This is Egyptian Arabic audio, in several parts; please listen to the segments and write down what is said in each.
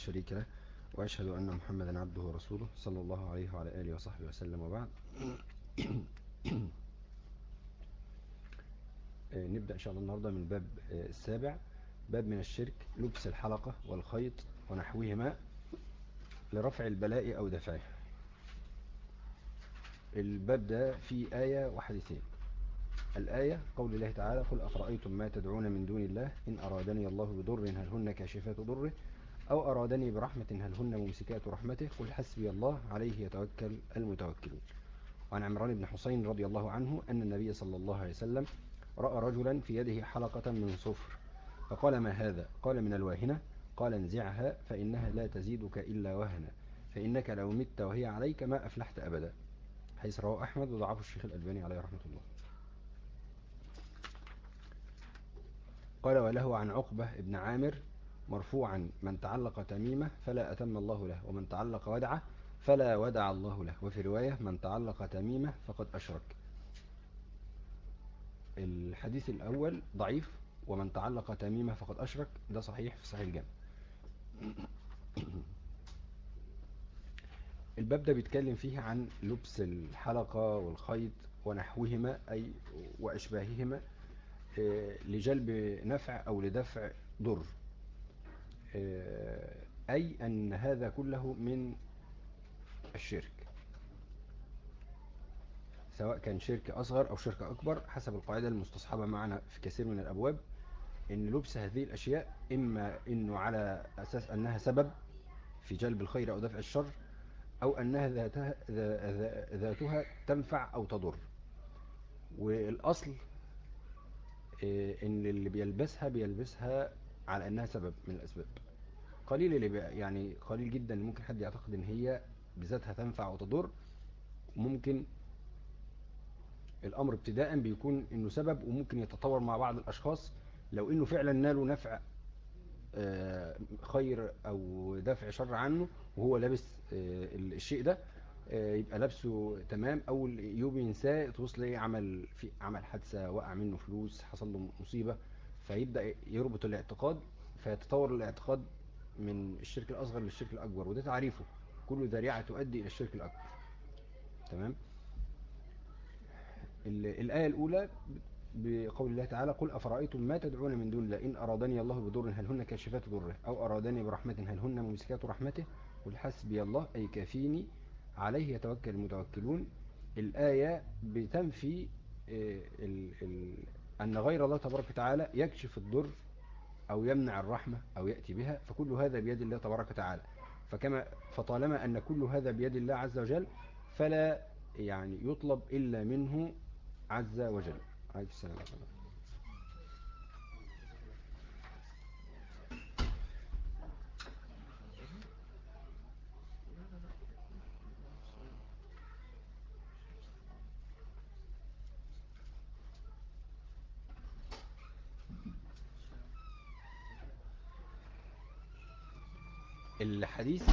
شريك له وأشهد أن محمدا عبده ورسوله صلى الله عليه وعلى آله وصحبه وسلم وبعد نبدأ إن شاء الله النهاردة من الباب السابع باب من الشرك لبس الحلقة والخيط ونحوهما لرفع البلاء أو دفعه الباب ده فيه آية وحديثين الآية قول الله تعالى قل أفرأيتم ما تدعون من دون الله إن أرادني الله بضر هل هن كاشفات ضره أو أرادني برحمة هل هن ممسكات رحمته قل حسبي الله عليه يتوكل المتوكلون وعن عمران بن حسين رضي الله عنه أن النبي صلى الله عليه وسلم رأى رجلا في يده حلقة من صفر فقال ما هذا قال من الواهنة قال انزعها فإنها لا تزيدك إلا وهنا فإنك لو مت وهي عليك ما أفلحت أبدا حيث رواه أحمد وضعفه الشيخ الألباني عليه رحمة الله قال وله عن عقبة ابن عامر مرفوعا من تعلق تميمة فلا أتم الله له ومن تعلق ودعة فلا ودع الله له وفي رواية من تعلق تميمة فقد أشرك الحديث الأول ضعيف ومن تعلق تميمة فقد أشرك ده صحيح في صحيح الجامع الباب ده بيتكلم فيه عن لبس الحلقة والخيط ونحوهما أي وأشباههما لجلب نفع أو لدفع ضر أي أن هذا كله من الشرك سواء كان شرك أصغر أو شرك أكبر حسب القاعدة المستصحبة معنا في كثير من الأبواب إن لبس هذه الأشياء إما إنه على أساس أنها سبب في جلب الخير أو دفع الشر أو أنها ذاتها, ذاتها تنفع أو تضر والأصل إن اللي بيلبسها بيلبسها على أنها سبب من الأسباب قليل اللي يعني قليل جدا ممكن حد يعتقد ان هي بذاتها تنفع وتضر ممكن الامر ابتداء بيكون انه سبب وممكن يتطور مع بعض الاشخاص لو انه فعلا ناله نفع خير او دفع شر عنه وهو لابس الشيء ده يبقى لابسه تمام اول يوم ينساه توصل ليه عمل في عمل حادثه وقع منه فلوس حصل له مصيبه فيبدا يربط الاعتقاد فيتطور الاعتقاد من الشرك الأصغر للشرك الأكبر وده تعريفه كل ذريعة تؤدي إلى الشرك الأكبر تمام الآية الأولى بقول الله تعالى قل أفرأيتم ما تدعون من دون الله إن أرادني الله بضر هل هن كاشفات ضره أو أرادني برحمة هل هن ممسكات رحمته قل حسبي الله أي كافيني عليه يتوكل المتوكلون الآية بتنفي ال ال أن غير الله تبارك وتعالى يكشف الضر أو يمنع الرحمة أو يأتي بها فكل هذا بيد الله تبارك وتعالى فكما فطالما أن كل هذا بيد الله عز وجل فلا يعني يطلب إلا منه عز وجل عليه السلام عليكم الحديث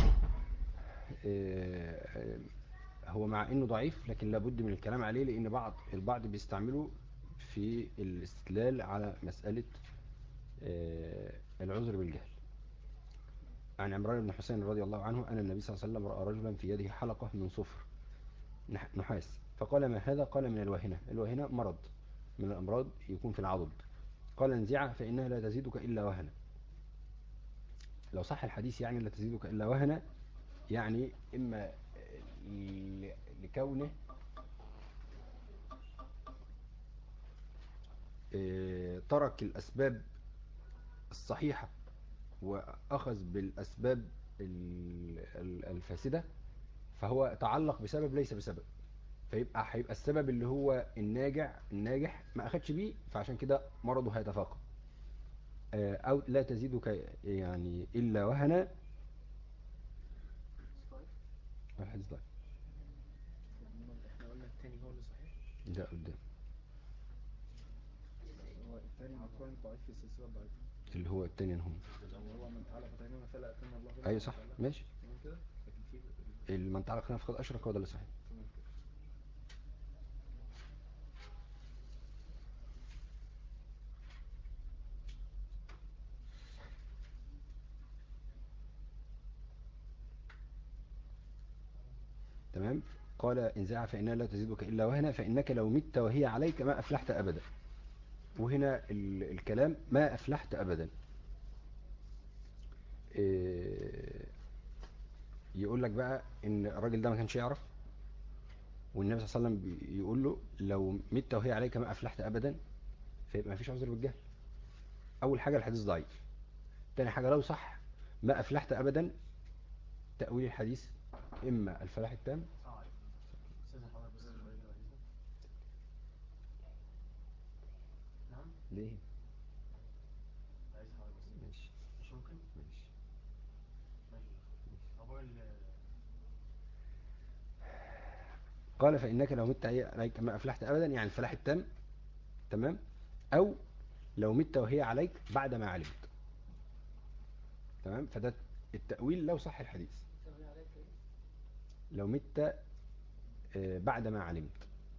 هو مع انه ضعيف لكن لابد من الكلام عليه لان بعض البعض بيستعمله في الاستدلال على مسألة العذر بالجهل عن عمران بن حسين رضي الله عنه أن النبي صلى الله عليه وسلم رأى رجلا في يده حلقة من صفر نحاس فقال ما هذا قال من الواهنة الواهنة مرض من الأمراض يكون في العضد قال انزعها فإنها لا تزيدك إلا وهنا لو صح الحديث يعني لا تزيدك إلا وهنا يعني إما لكونه ترك الأسباب الصحيحة وأخذ بالأسباب الفاسدة فهو تعلق بسبب ليس بسبب فيبقى هيبقى السبب اللي هو الناجع الناجح ما أخدش بيه فعشان كده مرضه هيتفاقم أو لا تزيدك يعني إلا وهنا الحديث ضعيف احنا قلنا التاني هو اللي صحيح ده قدام هو التاني مقارن ضعيف في السلسلة الضعيفة اللي هو التاني هم هو من تعلق تماما فلا أتم الله له أيوة صح ماشي تمام كده لكن في من تعلق نفقد أشرك هو ده اللي صحيح تمام كده تمام قال انزعها فإنها لا تزيدك إلا وهنا فإنك لو مت وهي عليك ما أفلحت أبدا وهنا ال الكلام ما أفلحت أبدا إيه يقول لك بقى ان الراجل ده ما كانش يعرف والنبي صلى الله عليه وسلم بيقول له لو مت وهي عليك ما افلحت ابدا فيبقى ما فيش عذر بالجهل اول حاجه الحديث ضعيف تاني حاجه لو صح ما افلحت ابدا تاويل الحديث اما الفلاح التام استاذ حضرتك بس سؤال كده بعد إذنك. نعم ليه عايز حضرتك بس ماشي مش ممكن ماشي ماشي طب هو ال- قال فإنك لو مت عليك ما أفلحت أبدا يعني الفلاح التام تمام أو لو مت وهي عليك بعد ما علمت تمام فده التأويل لو صح الحديث لو مت آه، بعد ما علمت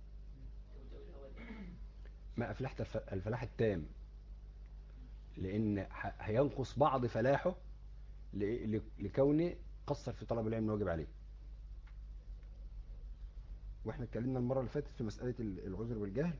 ما أفلحت الف- الفلاح التام لأن ح- هينقص بعض فلاحه ل- ل- لكونه قصر في طلب العلم الواجب عليه واحنا اتكلمنا المرة اللي فاتت في مسألة ال- العذر والجهل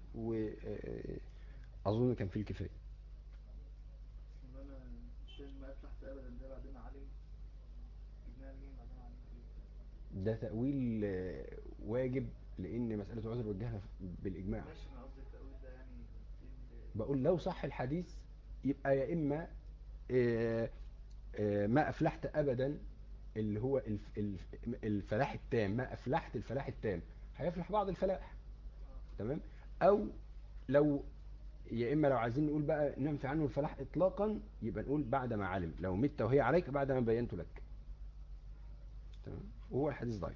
وأظن كان فيه الكفاية ان انا مش ما افلحت ابدا ده بعدين علم جبناها منين بعدين علم ايه ده تأويل آه، واجب لأن مسألة العذر والجهل بالإجماع ماشي انا قصدي التأويل ده يعني ايه اللي- بقول لو صح الحديث يبقى يا إما آه، آه، ما أفلحت أبدا اللي هو الف- الف- الفلاح التام ما أفلحت الفلاح التام هيفلح بعض الفلاح تمام أو لو يا إما لو عايزين نقول بقى ننفي عنه الفلاح إطلاقا يبقى نقول بعد ما علم لو مت وهي عليك بعد ما بينت لك تمام وهو الحديث ضعيف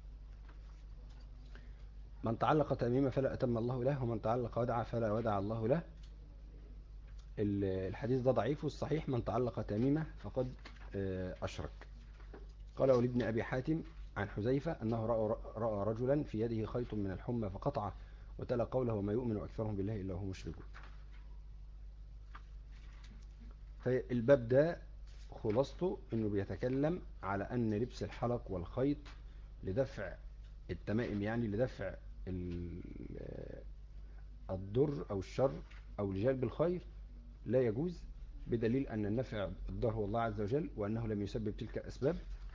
من تعلق تميمة فلا أتم الله له ومن تعلق ودع فلا ودع الله له ال- الحديث ده ضعيف والصحيح من تعلق تميمة فقد آه، أشرك قال ولد بن أبي حاتم عن حذيفة أنه رأى, رأى رجلا في يده خيط من الحمى فقطعه وتلا قوله وما يؤمن أكثرهم بالله إلا هو مشركون فالباب ده خلاصته أنه بيتكلم على أن لبس الحلق والخيط لدفع التمائم يعني لدفع ال- الضر أو الشر أو لجلب الخير لا يجوز بدليل أن النفع الضر هو الله عز وجل وأنه لم يسبب تلك الأسباب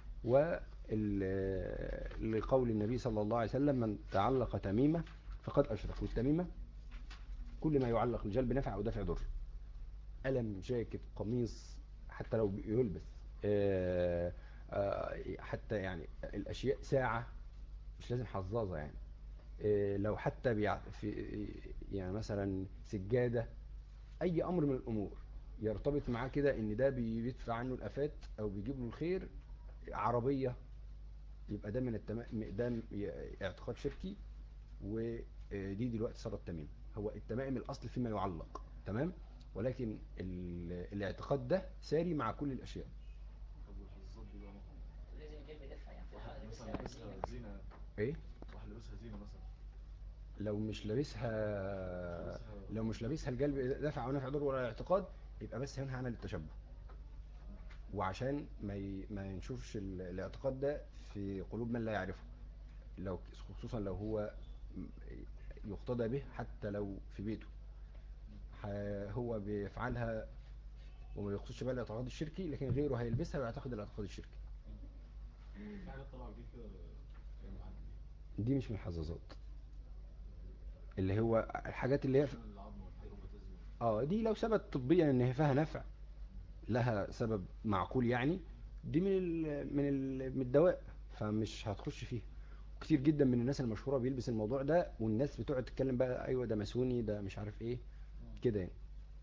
ولقول النبي صلى الله عليه وسلم من تعلق تميمة فقد أشرك والتميمة كل ما يعلق لجلب نفع أو دفع ضر قلم جاكيت قميص حتى لو يلبس آه، آه، حتى يعني الأشياء ساعة مش لازم حظاظة يعني آه، لو حتى بيع في يعني مثلا سجادة أي أمر من الأمور يرتبط معاه كده إن ده بيدفع عنه الآفات أو بيجيب له الخير عربية يبقى ده من التمام ده اعتقاد شركي ودي دلوقتي صارت تمام هو التمائم الأصل فيما يعلق تمام ولكن ال- الاعتقاد ده ساري مع كل الأشياء طب والحظاظات دي بقى مثلا لازم يجيب دفع يعني في واحد الحالة مثلا لبسها لابسها زينة ايه واحد لابسها زينة مثلا لو مش لابسها لو مش لابسها الجلب دفع ونفع ضر ولا اعتقاد يبقى بس هنا عمل التشبه وعشان ما ي... ما ينشرش ال- الاعتقاد ده في قلوب من لا يعرفه لو خصوصا لو هو م- يقتدى به حتى لو في بيته ح- هو بيفعلها وما يقصدش بقى الاعتقاد الشركي لكن غيره هيلبسها ويعتقد الاعتقاد الشركي في حاجات طالعة جديد كده يا معلم دي مش من الحظاظات اللي هو الحاجات اللي هي في- عشان العظم والروماتيزم اه دي لو ثبت طبيا ان هي فيها نفع لها سبب معقول يعني دي من ال من ال من الدواء فمش هتخش فيها كتير جدا من الناس المشهوره بيلبس الموضوع ده والناس بتقعد تتكلم بقى ايوه ده ماسوني ده مش عارف ايه كده يعني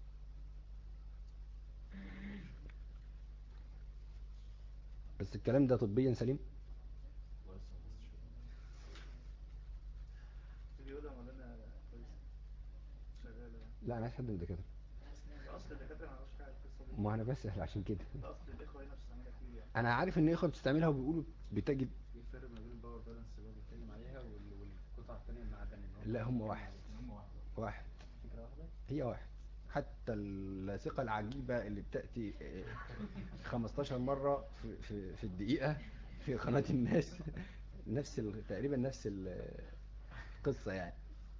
بس الكلام ده طبيا سليم الله يسلمك بس شوية اللي يقولها مولانا كويس شغالة يعني لا انا عايز حد من الدكاتره اصل الدكاترة ما يعرفوش حاجة عن القصة دي ما انا بسأل عشان كده ده اصل الاخوة هنا بتستعملها كتير يعني انا عارف ان اخوه بتستعملها وبيقولوا بتجد في فرق ما بين الباور بالانس اللي هو بيتكلم عليها وال- والقطعة التانية المعدن اللي هو لا هم بيتكلم واحد عليها. هم واحد واحد فكرة واحدة هي واحد حتى الثقة العجيبة اللي بتأتي آه، 15 مرة في, في, في الدقيقة في قناة الناس نفس ال... تقريبا نفس القصة يعني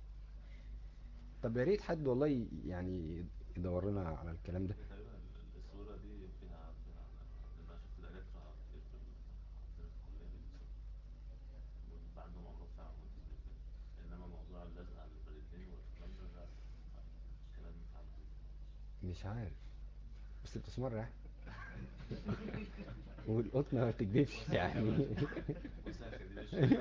طب يا ريت حد والله ي- يعني يدور لنا على الكلام ده تقريبا ال- السهولة دي فيها عندنا لأن أنا شفت دكاترة كتير في ال- عندنا في الكلية بيلبسوا وبيبقى عندهم أمراض فعلا ملتزمين كده إنما موضوع اللزق على البريدين والكلام ده ده كلام متعمم مش عارف بس بتسمر يعني والقطن ما بتكدبش يعني وساخة دي مش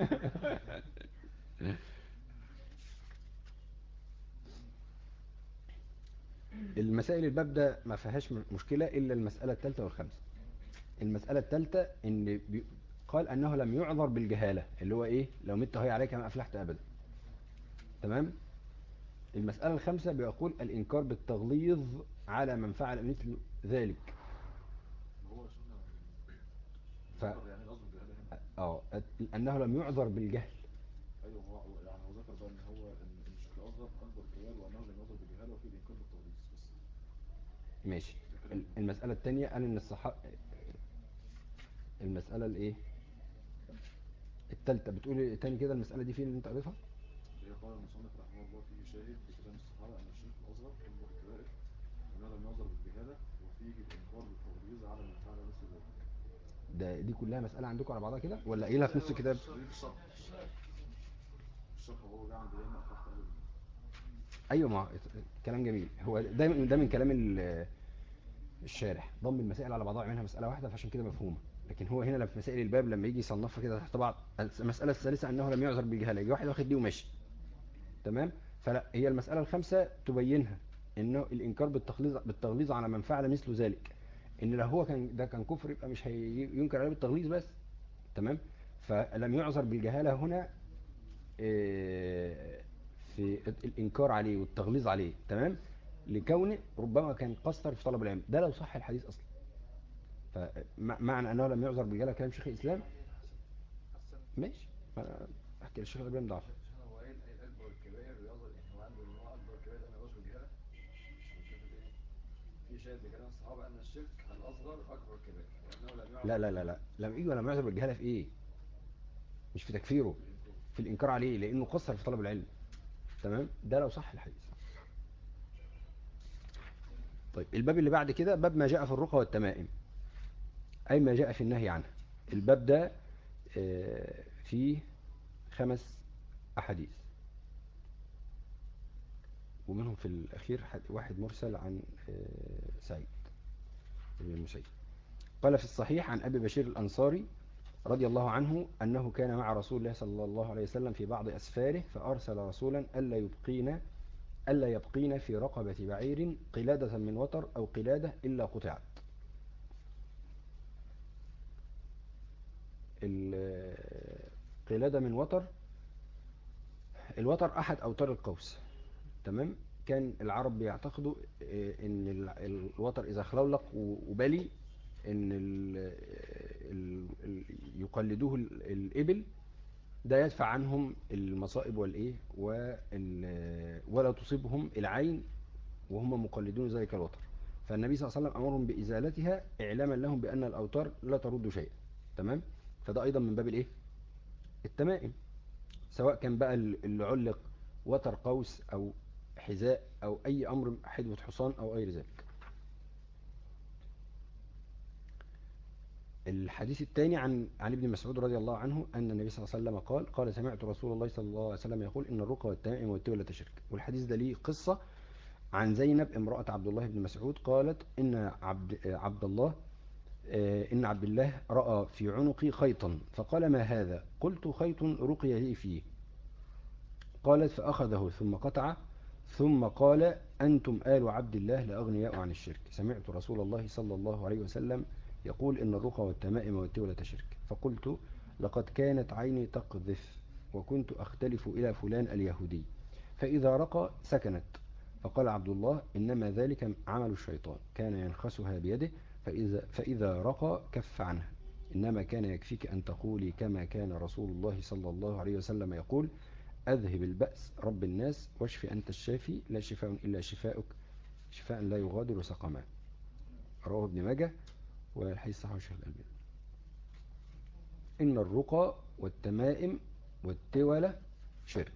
المسائل الباب ده ما فيهاش م- مشكلة إلا المسألة الثالثة والخامسة المسألة الثالثة إن بي... قال أنه لم يعذر بالجهالة اللي هو إيه لو مت هي عليك ما أفلحت أبدا تمام المسألة الخامسة بيقول الإنكار بالتغليظ على من فعل مثل ذلك هو شفنا ف... ذكر يعني القصد بالجهاله هنا اه أنه لم يعذر بالجهل ايوه هو هو- يعني هو ذكر بقى ان هو ان إن الشيخ الازهر اكبر الكبائر وانه لم يضرب بالجهاله وفي الانكار بالتغليظ بس ماشي ده كلام المسألة الثانية قال إن الصحابة المسألة الإيه الثالثة بتقول إيه تاني كده المسألة دي فين اللي أنت قريتها اللي هي قال المصنف رحمه الله فيه شاهد بكلام الصحابه ان الشيخ الازهر اكبر الكبائر وانه لم يضرب بالجهاله وفيه الانكار بالتغليظ على من فعل مثل ذلك ده دي كلها مسألة عندكم على بعضها كده ولا قايلها في نص الكتاب دي في الشرح الشرح وهو جاي عند هنا اخف قال ايوه ما كلام جميل هو دايما ده من كلام ال- الشارح ضم المسائل على بعضها يعملها مسألة واحدة فعشان كده مفهومة لكن هو هنا في مسائل الباب لما يجي يصنفها كده تحت بعض المسألة الثالثة أنه لم يعذر بالجهالة يجي واحد واخد دي وماشي تمام فلا هي المسألة الخامسة تبينها انه الانكار بالتغليظ بالتغليظ على من فعل مثل ذلك ان لو هو كان ده كان كفر يبقى مش هينكر عليه بالتغليظ بس تمام فلم يعذر بالجهالة هنا آه، في الإنكار عليه والتغليظ عليه تمام لكونه ربما كان قصر في طلب العلم ده لو صح الحديث أصلا فمعنى أنه لم يعذر بالجهالة كلام شيخ الإسلام حسن ماشي أنا أحكي الشيخ الإبراهيم ضعف عشان هو قايل قايل اكبر الكبائر يظهر يعني هو عنده ان هو اكبر الكبائر ده ما يبقاش بالجهاله هنشوف الايه في شاهد بكلام الصحابه ان الشرك الاصغر اكبر الكبائر وانه لم يعرف لا لا لا لا لم يجي ولم يعذر بالجهالة في إيه مش في تكفيره في الإنكار عليه لأنه قصر في طلب العلم تمام ده لو صح الحديث طيب الباب اللي بعد كده باب ما جاء في الرقى والتمائم أي ما جاء في النهي عنها الباب ده آه، فيه خمس أحاديث ومنهم في الأخير حد- واحد مرسل عن آه، سعيد بن المسيب قال في الصحيح عن أبي بشير الأنصاري رضي الله عنه أنه كان مع رسول الله صلى الله عليه وسلم في بعض أسفاره فأرسل رسولا ألا يبقين ألا يبقين في رقبة بعير قلادة من وتر أو قلادة إلا قطعت القلادة من وتر الوتر أحد أوتار القوس تمام كان العرب بيعتقدوا آه، ان ال- الوتر اذا خلولق و- وبلي ان ال ال ال يقلدوه ال- الابل ده يدفع عنهم المصائب والايه وال- ولا تصيبهم العين وهم مقلدون ذلك الوتر فالنبي صلى الله عليه وسلم امرهم بازالتها اعلاما لهم بان الاوتار لا ترد شيئا تمام فده ايضا من باب الايه التمائم سواء كان بقى اللي علق وتر قوس او حذاء او اي امر حدوة حصان او غير ذلك الحديث الثاني عن عن ابن مسعود رضي الله عنه ان النبي صلى الله عليه وسلم قال قال سمعت رسول الله صلى الله عليه وسلم يقول ان الرقى والتمائم والتولة شرك والحديث ده ليه قصة عن زينب امرأة عبد الله بن مسعود قالت ان عبد عبد الله آه، إن عبد الله رأى في عنقي خيطا فقال ما هذا قلت خيط رقي لي فيه قالت فأخذه ثم قطع ثم قال أنتم آل عبد الله لأغنياء عن الشرك سمعت رسول الله صلى الله عليه وسلم يقول إن الرقى والتمائم والتولة شرك فقلت لقد كانت عيني تقذف وكنت أختلف إلى فلان اليهودي فإذا رقى سكنت فقال عبد الله إنما ذلك عمل الشيطان كان ينخسها بيده فإذا, فإذا رقى كف عنها إنما كان يكفيك أن تقولي كما كان رسول الله صلى الله عليه وسلم يقول أذهب البأس رب الناس واشف أنت الشافي لا شفاء إلا شفاؤك شفاء لا يغادر سقما رواه ابن ماجه والحديث صحيح الشيخ الألباني إن الرقى والتمائم والتولة شرك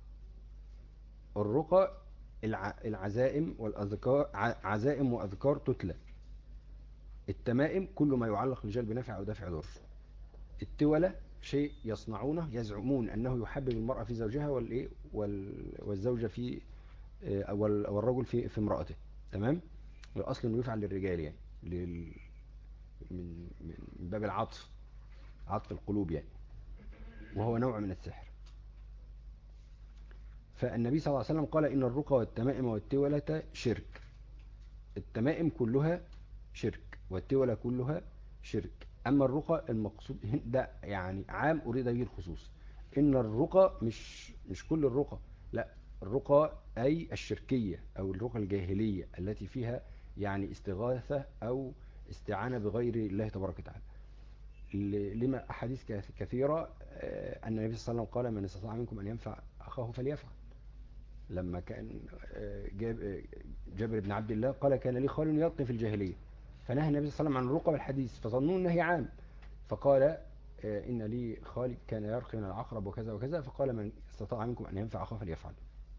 الرقى الع- العزائم والأذكار ع- عزائم وأذكار تتلى التمائم كل ما يعلق لجلب نفع أو دفع ضر التولة شيء يصنعونه يزعمون أنه يحبب المرأة في زوجها والإيه وال- والزوجة في آه، أو ال- أو الرجل في في امرأته تمام والأصل إنه يفعل للرجال يعني لل من من باب العطف عطف القلوب يعني وهو نوع من السحر فالنبي صلى الله عليه وسلم قال إن الرقى والتمائم والتولة شرك التمائم كلها شرك والتولة كلها شرك أما الرقى المقصود هنا- ده يعني عام أريد به الخصوص إن الرقى مش مش كل الرقى لا الرقى أي الشركية أو الرقى الجاهلية التي فيها يعني استغاثة أو استعانة بغير الله تبارك وتعالى ل- لما أحاديث كث- كثيرة آه، أن النبي صلى الله عليه وسلم قال من استطاع منكم أن ينفع أخاه فليفعل لما كان آه، جاب- آه، جابر بن عبد الله قال كان لي خال يلقي في الجاهلية فنهى النبي صلى الله عليه وسلم عن الرقى والحديث فظنوا أنه عام فقال آه، إن لي خالد كان يرقي من العقرب وكذا وكذا فقال من استطاع منكم أن ينفع أخاه فليفعل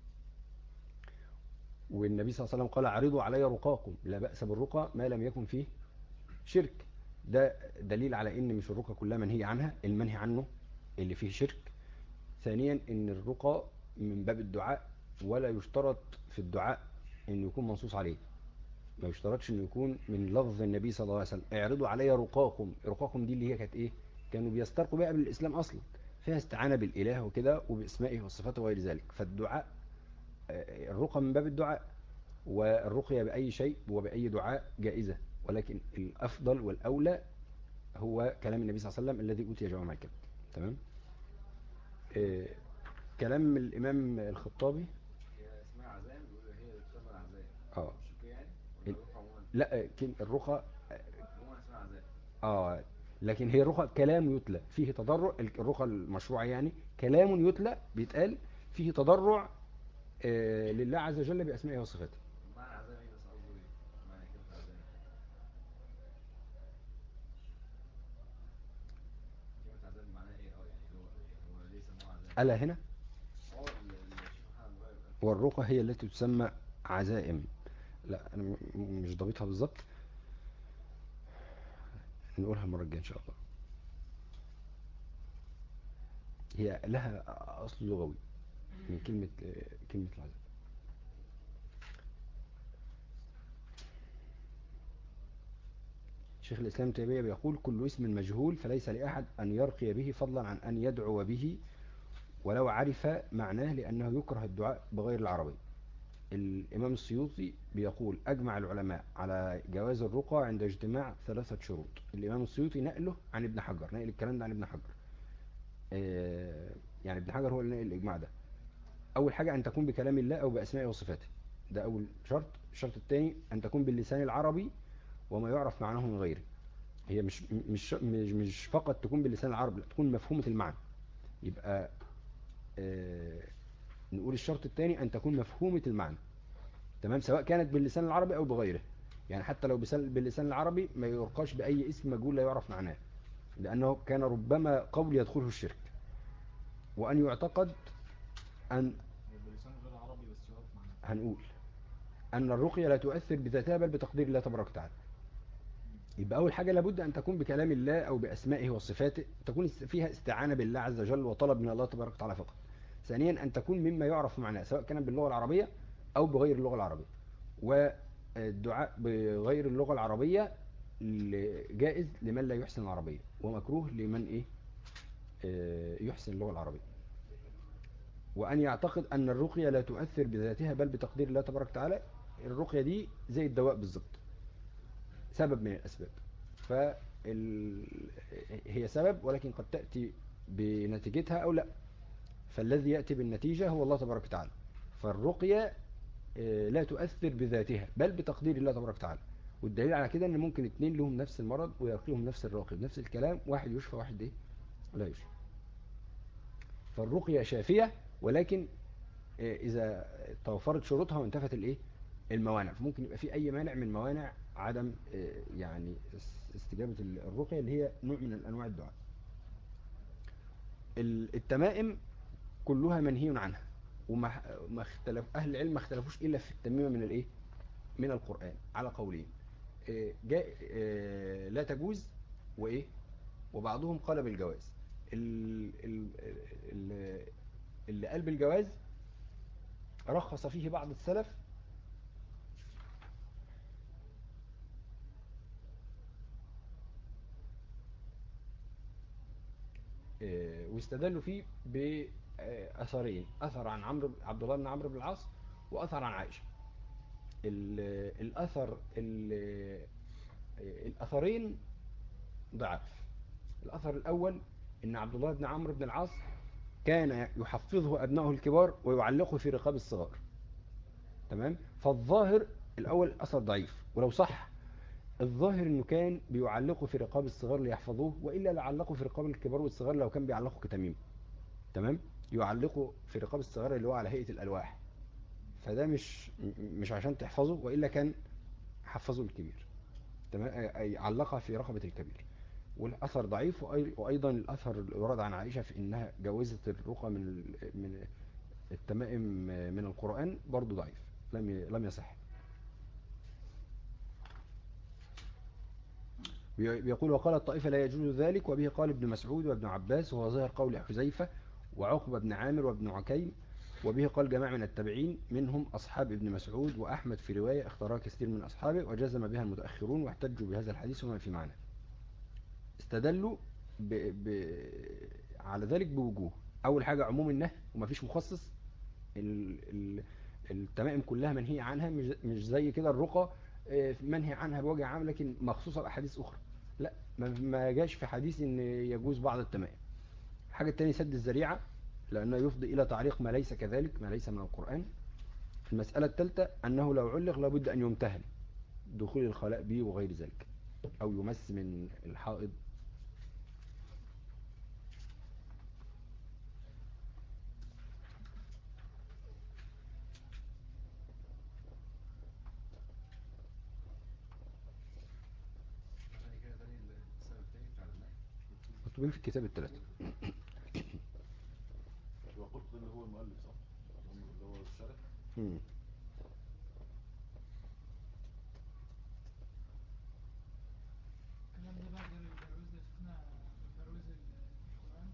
والنبي صلى الله عليه وسلم قال عرضوا علي رقاكم لا بأس بالرقى ما لم يكن فيه شرك ده دليل على ان مش الرقى كلها منهي عنها المنهي عنه اللي فيه شرك ثانيا ان الرقى من باب الدعاء ولا يشترط في الدعاء انه يكون منصوص عليه ما يشترطش انه يكون من لفظ النبي صلى الله عليه وسلم اعرضوا علي رقاكم رقاكم دي اللي هي كانت ايه كانوا بيسترقوا بقى قبل الاسلام اصلا فيها استعانة بالاله وكده وباسمائه وصفاته وغير ذلك فالدعاء آه، الرقى من باب الدعاء والرقية بأي شيء وبأي دعاء جائزة ولكن الأفضل والأولى هو كلام النبي صلى الله عليه وسلم الذي أوتي جوامع الكلم تمام آه، كلام الإمام الخطابي هي اسمها عزائم بيقولوا هي اللي بتسمى العزائم اه مش شركية يعني ال- ولا الرقى عموما لا آه، كل- الرقى عموما اسمها عزائم اه لكن هي الرقى كلام يتلى فيه تضرع الرقى المشروعة يعني كلام يتلى بيتقال فيه تضرع آه، لله عز وجل بأسمائه وصفاته معنى عزائم ايه بس قصده ايه معنى كلمة عزائم كلمة عزائم معناها ايه اه يعني هو هو ليه سموها عزائم ألا هنا اه ال- ال- الشيخ محمد مغير قال والرقى هي التي تسمى عزائم لا أنا م- مش ضابطها بالظبط نقولها المرة الجاية إن شاء الله هي لها أصل لغوي من كلمة كلمة العزائم شيخ الإسلام ابن تيمية بيقول كل اسم مجهول فليس لأحد أن يرقي به فضلا عن أن يدعو به ولو عرف معناه لأنه يكره الدعاء بغير العربي الإمام السيوطي بيقول أجمع العلماء على جواز الرقى عند اجتماع ثلاثة شروط الإمام السيوطي نقله عن ابن حجر نقل الكلام ده عن ابن حجر آه، يعني ابن حجر هو اللي نقل الإجماع ده أول حاجة أن تكون بكلام الله أو بأسمائه وصفاته ده أول شرط الشرط الثاني أن تكون باللسان العربي وما يعرف معناه من غيره هي مش مش مش مش فقط تكون باللسان العربي لا تكون مفهومة المعنى يبقى آه، نقول الشرط الثاني أن تكون مفهومة المعنى تمام سواء كانت باللسان العربي أو بغيره يعني حتى لو بسل- باللسان العربي ما يرقاش بأي اسم مجهول لا يعرف معناه لأنه كان ربما قول يدخله الشرك وأن يعتقد أن بلسان غير عربي بس يعرف معناه هنقول أن الرقية لا تؤثر بذاتها بل بتقدير الله تبارك وتعالى يبقى أول حاجة لابد أن تكون بكلام الله أو بأسمائه وصفاته تكون است- فيها استعانة بالله عز وجل وطلب من الله تبارك وتعالى فقط ثانيا أن تكون مما يعرف معناه سواء كان باللغة العربية أو بغير اللغة العربية والدعاء بغير اللغة العربية ل- جائز لمن لا يحسن العربية ومكروه لمن إيه آه، يحسن اللغة العربية وأن يعتقد أن الرقية لا تؤثر بذاتها بل بتقدير الله تبارك وتعالى الرقية دي زي الدواء بالظبط سبب من الأسباب فال... هي سبب ولكن قد تأتي بنتيجتها أو لا فالذي يأتي بالنتيجة هو الله تبارك وتعالى فالرقية آه، لا تؤثر بذاتها بل بتقدير الله تبارك وتعالى والدليل على كده ان ممكن اتنين لهم نفس المرض ويرقيهم نفس الراقي بنفس الكلام واحد يشفى واحد ايه لا يشفى فالرقية شافية ولكن آه، إذا توفرت شروطها وانتفت الإيه الموانع فممكن يبقى في أي مانع من موانع عدم آه، يعني اس- استجابة ال- الرقية اللي هي نوع من أنواع الدعاء ال- التمائم كلها منهي عنها وما ما اختلف اهل العلم ما اختلفوش الا في التميمه من الايه من القران على قولين إيه، جاء إيه، لا تجوز وايه وبعضهم قال بالجواز ال- ال- ال- اللي قال بالجواز رخص فيه بعض السلف إيه، واستدلوا فيه بأثرين أثر عن عمرو عبد الله بن عمرو بن العاص وأثر عن عائشة ال- الأثر ال- الأثرين ضعف الأثر الأول إن عبد الله بن عمرو بن العاص كان يحفظه أبنائه الكبار ويعلقه في رقاب الصغار تمام فالظاهر الأول أثر ضعيف ولو صح الظاهر انه كان بيعلقه في رقاب الصغار ليحفظوه والا لعلقه في رقاب الكبار والصغار لو كان بيعلقه كتميم تمام يعلقه في رقاب الصغار اللي هو على هيئة الالواح فده مش م- مش عشان تحفظه والا كان حفظه الكبير تمام اي علقها في رقبة الكبير والاثر ضعيف وأي- وايضا الاثر اللي ورد عن عائشة في انها جوزت الرقى من ال- من التمائم من القرآن برضو ضعيف لم ي- لم يصح بي- بيقول وقال الطائفة لا يجوز ذلك وبه قال ابن مسعود وابن عباس وهو ظاهر قول حذيفة وعقبة بن عامر وابن عكيم وبه قال جماعة من التابعين منهم أصحاب ابن مسعود وأحمد في رواية اختارها كثير من أصحابه وجزم بها المتأخرون واحتجوا بهذا الحديث وما في معنى استدلوا ب... ب... على ذلك بوجوه أول حاجة عموم النهي ومفيش مخصص ال... ال... التمائم كلها منهي عنها مش مش زي كده الرقى آه، منهي عنها بوجه عام لكن مخصوصة بأحاديث أخرى لا ما- ما جاش في حديث ان يجوز بعض التمائم الحاجة التانية سد الذريعة لأنه يفضي إلى تعليق ما ليس كذلك ما ليس من القرآن المسألة الثالثة أنه لو علق لابد أن يمتهن دخول الخلاء به وغير ذلك أو يمس من الحائض تاني كده تاني السبب التاني بتاع النهي مكتوبين في الكتاب الثلاثة هو قلت ده اللي هو المؤلف صح؟ اللي هو الشارح مم. الكلام ده بقى غير البروز ده شفنا بروز القرآن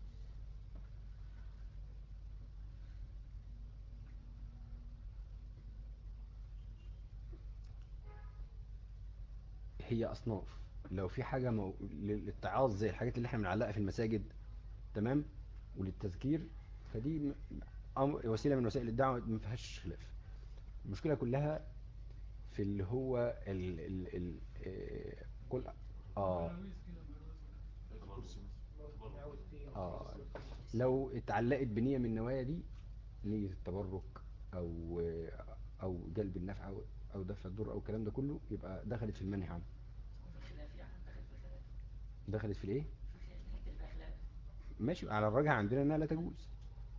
هي أصناف لو في حاجة مو... للاتعاظ زي الحاجات اللي احنا بنعلقها في المساجد تمام وللتذكير فدي م- أمر وسيلة من وسائل الدعوة ما فيهاش خلاف المشكلة كلها في اللي هو ال ال ال آه، كل اه بروز كده بروز الكرسي مثلا اه لو اتعلقت بنية من النوايا دي نية التبرك او او جلب النفع او او دفع الضر او الكلام ده كله يبقى دخلت في المنهي عنه خلاف يعني دخل في الخلاف دخلت في الايه في خلاف نكتب خلاف ماشي على الراجح عندنا انها لا تجوز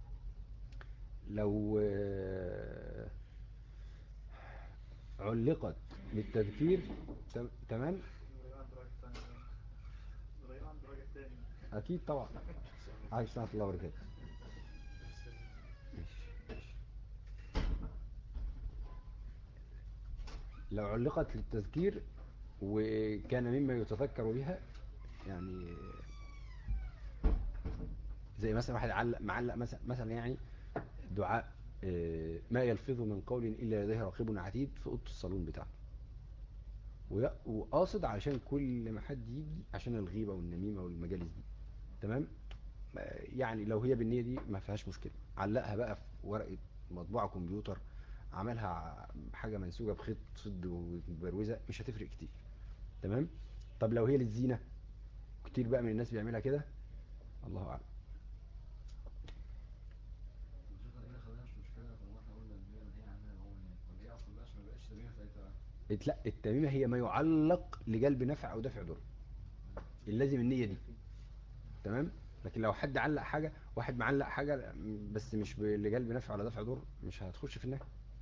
لو آه، علقت للتذكير تم- تمام إبراهيم عند راجل تاني إبراهيم عند راجل تاني اكيد طبعا عليكم السلام ورحمه الله وبركاته ماشي، ماشي. لو علقت للتذكير وكان مما يتذكر بها يعني زي مثلا واحد علق معلق مثلا مثلا يعني دعاء آه، ما يلفظ من قول الا لديه رقيب عتيد في اوضه الصالون بتاعته وي- وقاصد علشان كل ما حد يجي عشان الغيبه والنميمه والمجالس دي تمام آه، يعني لو هي بالنية دي ما فيهاش مشكلة علقها بقى في ورقة مطبوعة كمبيوتر عملها ع- حاجة منسوجة بخيط صد وبروزة مش هتفرق كتير تمام طب لو هي للزينة كتير بقى من الناس بيعملها كده الله أعلم الفكرة دي خلينا مش مشكلة طالما احنا قلنا ان هي منهي عنها عموما يعني طب ليه اصلا بقى عشان ما بقاش تميمة ساعتها لا التميمة هي ما يعلق لجلب نفع أو دفع ضر اللازم النية دي تمام لكن لو حد علق حاجة واحد معلق حاجة بس مش ب- لجلب نفع ولا دفع ضر مش هتخش في النهي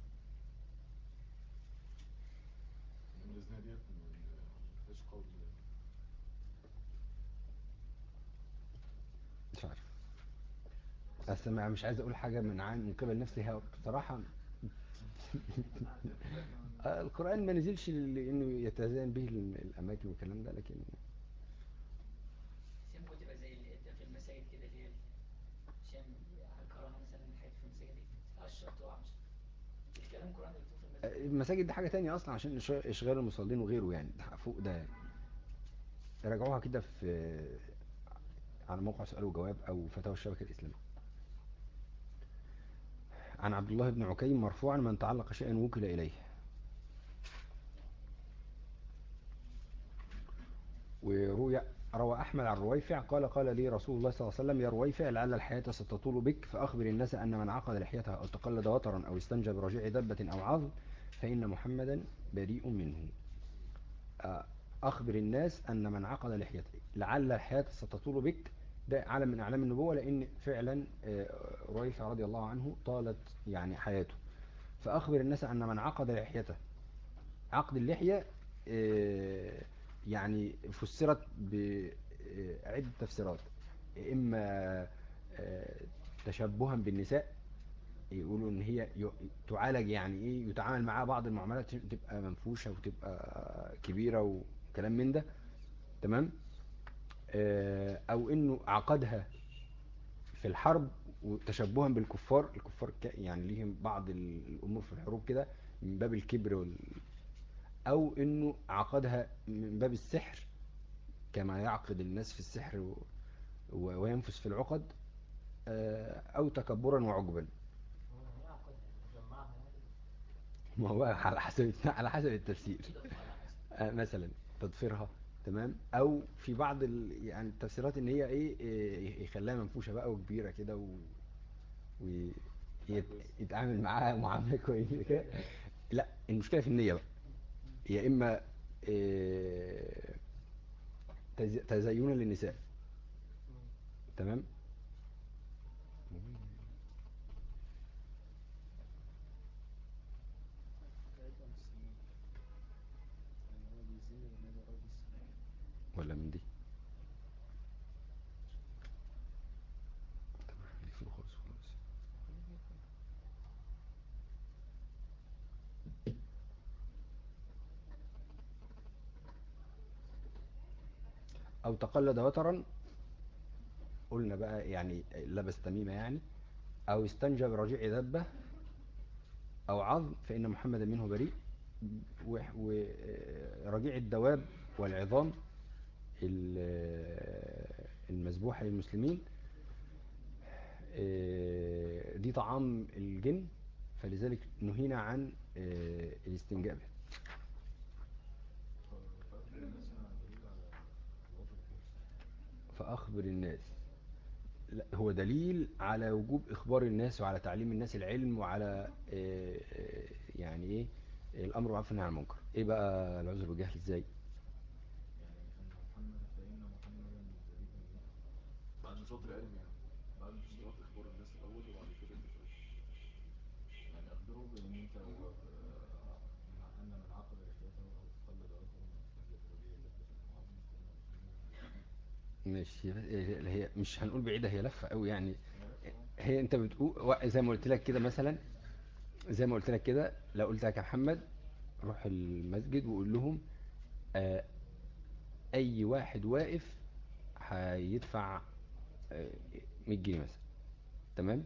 الإذنية ديت ما فيهاش قول مش عارف بس أنا مش عايز اقول حاجة من عن من قبل نفسي ها بصراحة آه، القرآن ما نزلش لانه يتزين به الاماكن والكلام ده لكن بس هي ممكن تبقى زي اللي في المساجد كده اللي هي عشان على الكرامة مثلا الحاجات في المساجد على الشرط وعلى مش الكلام القرآن اللي مكتوب في المساجد المساجد دي حاجة تانية اصلا عشان إش- اشغال المصلين وغيره يعني ده فوق ده يعني. راجعوها كده في على موقع سؤال وجواب او فتاوى الشبكة الاسلامية عن عبد الله بن عكيم مرفوعا من تعلق شيئا وكل اليه وروي روى أحمد عن رويفع قال قال لي رسول الله صلى الله عليه وسلم يا رويفع لعل الحياة ستطول بك فأخبر الناس أن من عقد لحيتها أو تقلد وترا أو استنجى برجيع دبة أو عظم فإن محمدا بريء منه آه، أخبر الناس أن من عقد لحيته لعل الحياة ستطول بك ده علم من أعلام النبوة لأن فعلا آه، رويفع رضي الله عنه طالت يعني حياته فأخبر الناس أن من عقد لحيته عقد اللحية آه، يعني فسرت بعدة تفسيرات إما آه، تشبها بالنساء يقولوا إن هي ي- تعالج يعني إيه يتعامل معها بعض المعاملات عشان تبقى منفوشة وتبقى كبيرة وكلام من ده تمام آه، أو إنه عقدها في الحرب وتشبها بالكفار الكفار ك- يعني ليهم بعض الأمور في الحروب كده من باب الكبر وال او انه عقدها من باب السحر كما يعقد الناس في السحر و... و- وينفس في العقد آه، او تكبرا وعجبا ما هو على حسب على حسب التفسير آه، مثلا تضفيرها تمام او في بعض ال... يعني التفسيرات ان هي ايه إيه، يخليها منفوشه بقى وكبيره كده و... ويتعامل معاها معامله كويسه كده لا المشكله في النيه بقى يا اما إيه، تز- تزينا للنساء تمام هيبقى من السنين يعني هو بيزين لما يبقى قريب من السنين ولا من دي طب خلاص خلاص او تقلد وترا قلنا بقى يعني لبس تميمة يعني او استنجى برجيع دبة او عظم فان محمدا منه بريء ورجيع الدواب والعظام ال- المذبوحة للمسلمين آه، دي طعام الجن فلذلك نهينا عن آه، الاستنجاء به فأخبر الناس هنا دليل على الوضع الجاهز فأخبر الناس لا هو دليل على وجوب إخبار الناس وعلى تعليم الناس العلم وعلى آه، آه، يعني إيه الأمر معروف والنهي عن المنكر إيه بقى العذر بالجهل إزاي يعني أن محمد فإن محمدا بريء منه بعد نشاط العلم يعني بعد اشتراط إخبار الناس الأول وبعد كده الإفادة يعني أخبره بأن أنت هو آه، مع أن من عقد لحيته أو تقلد وترا أو استنجد رجية دبة أو عظم فإن محمدا بريء مش هي هي مش هنقول بعيدة هي لفة قوي يعني هي انت بتقول زي ما قلت لك كده مثلا زي ما قلت لك كده لو قلت لك يا محمد روح المسجد وقول لهم آه، اي واحد واقف هيدفع آه، 100 جنيه مثلا تمام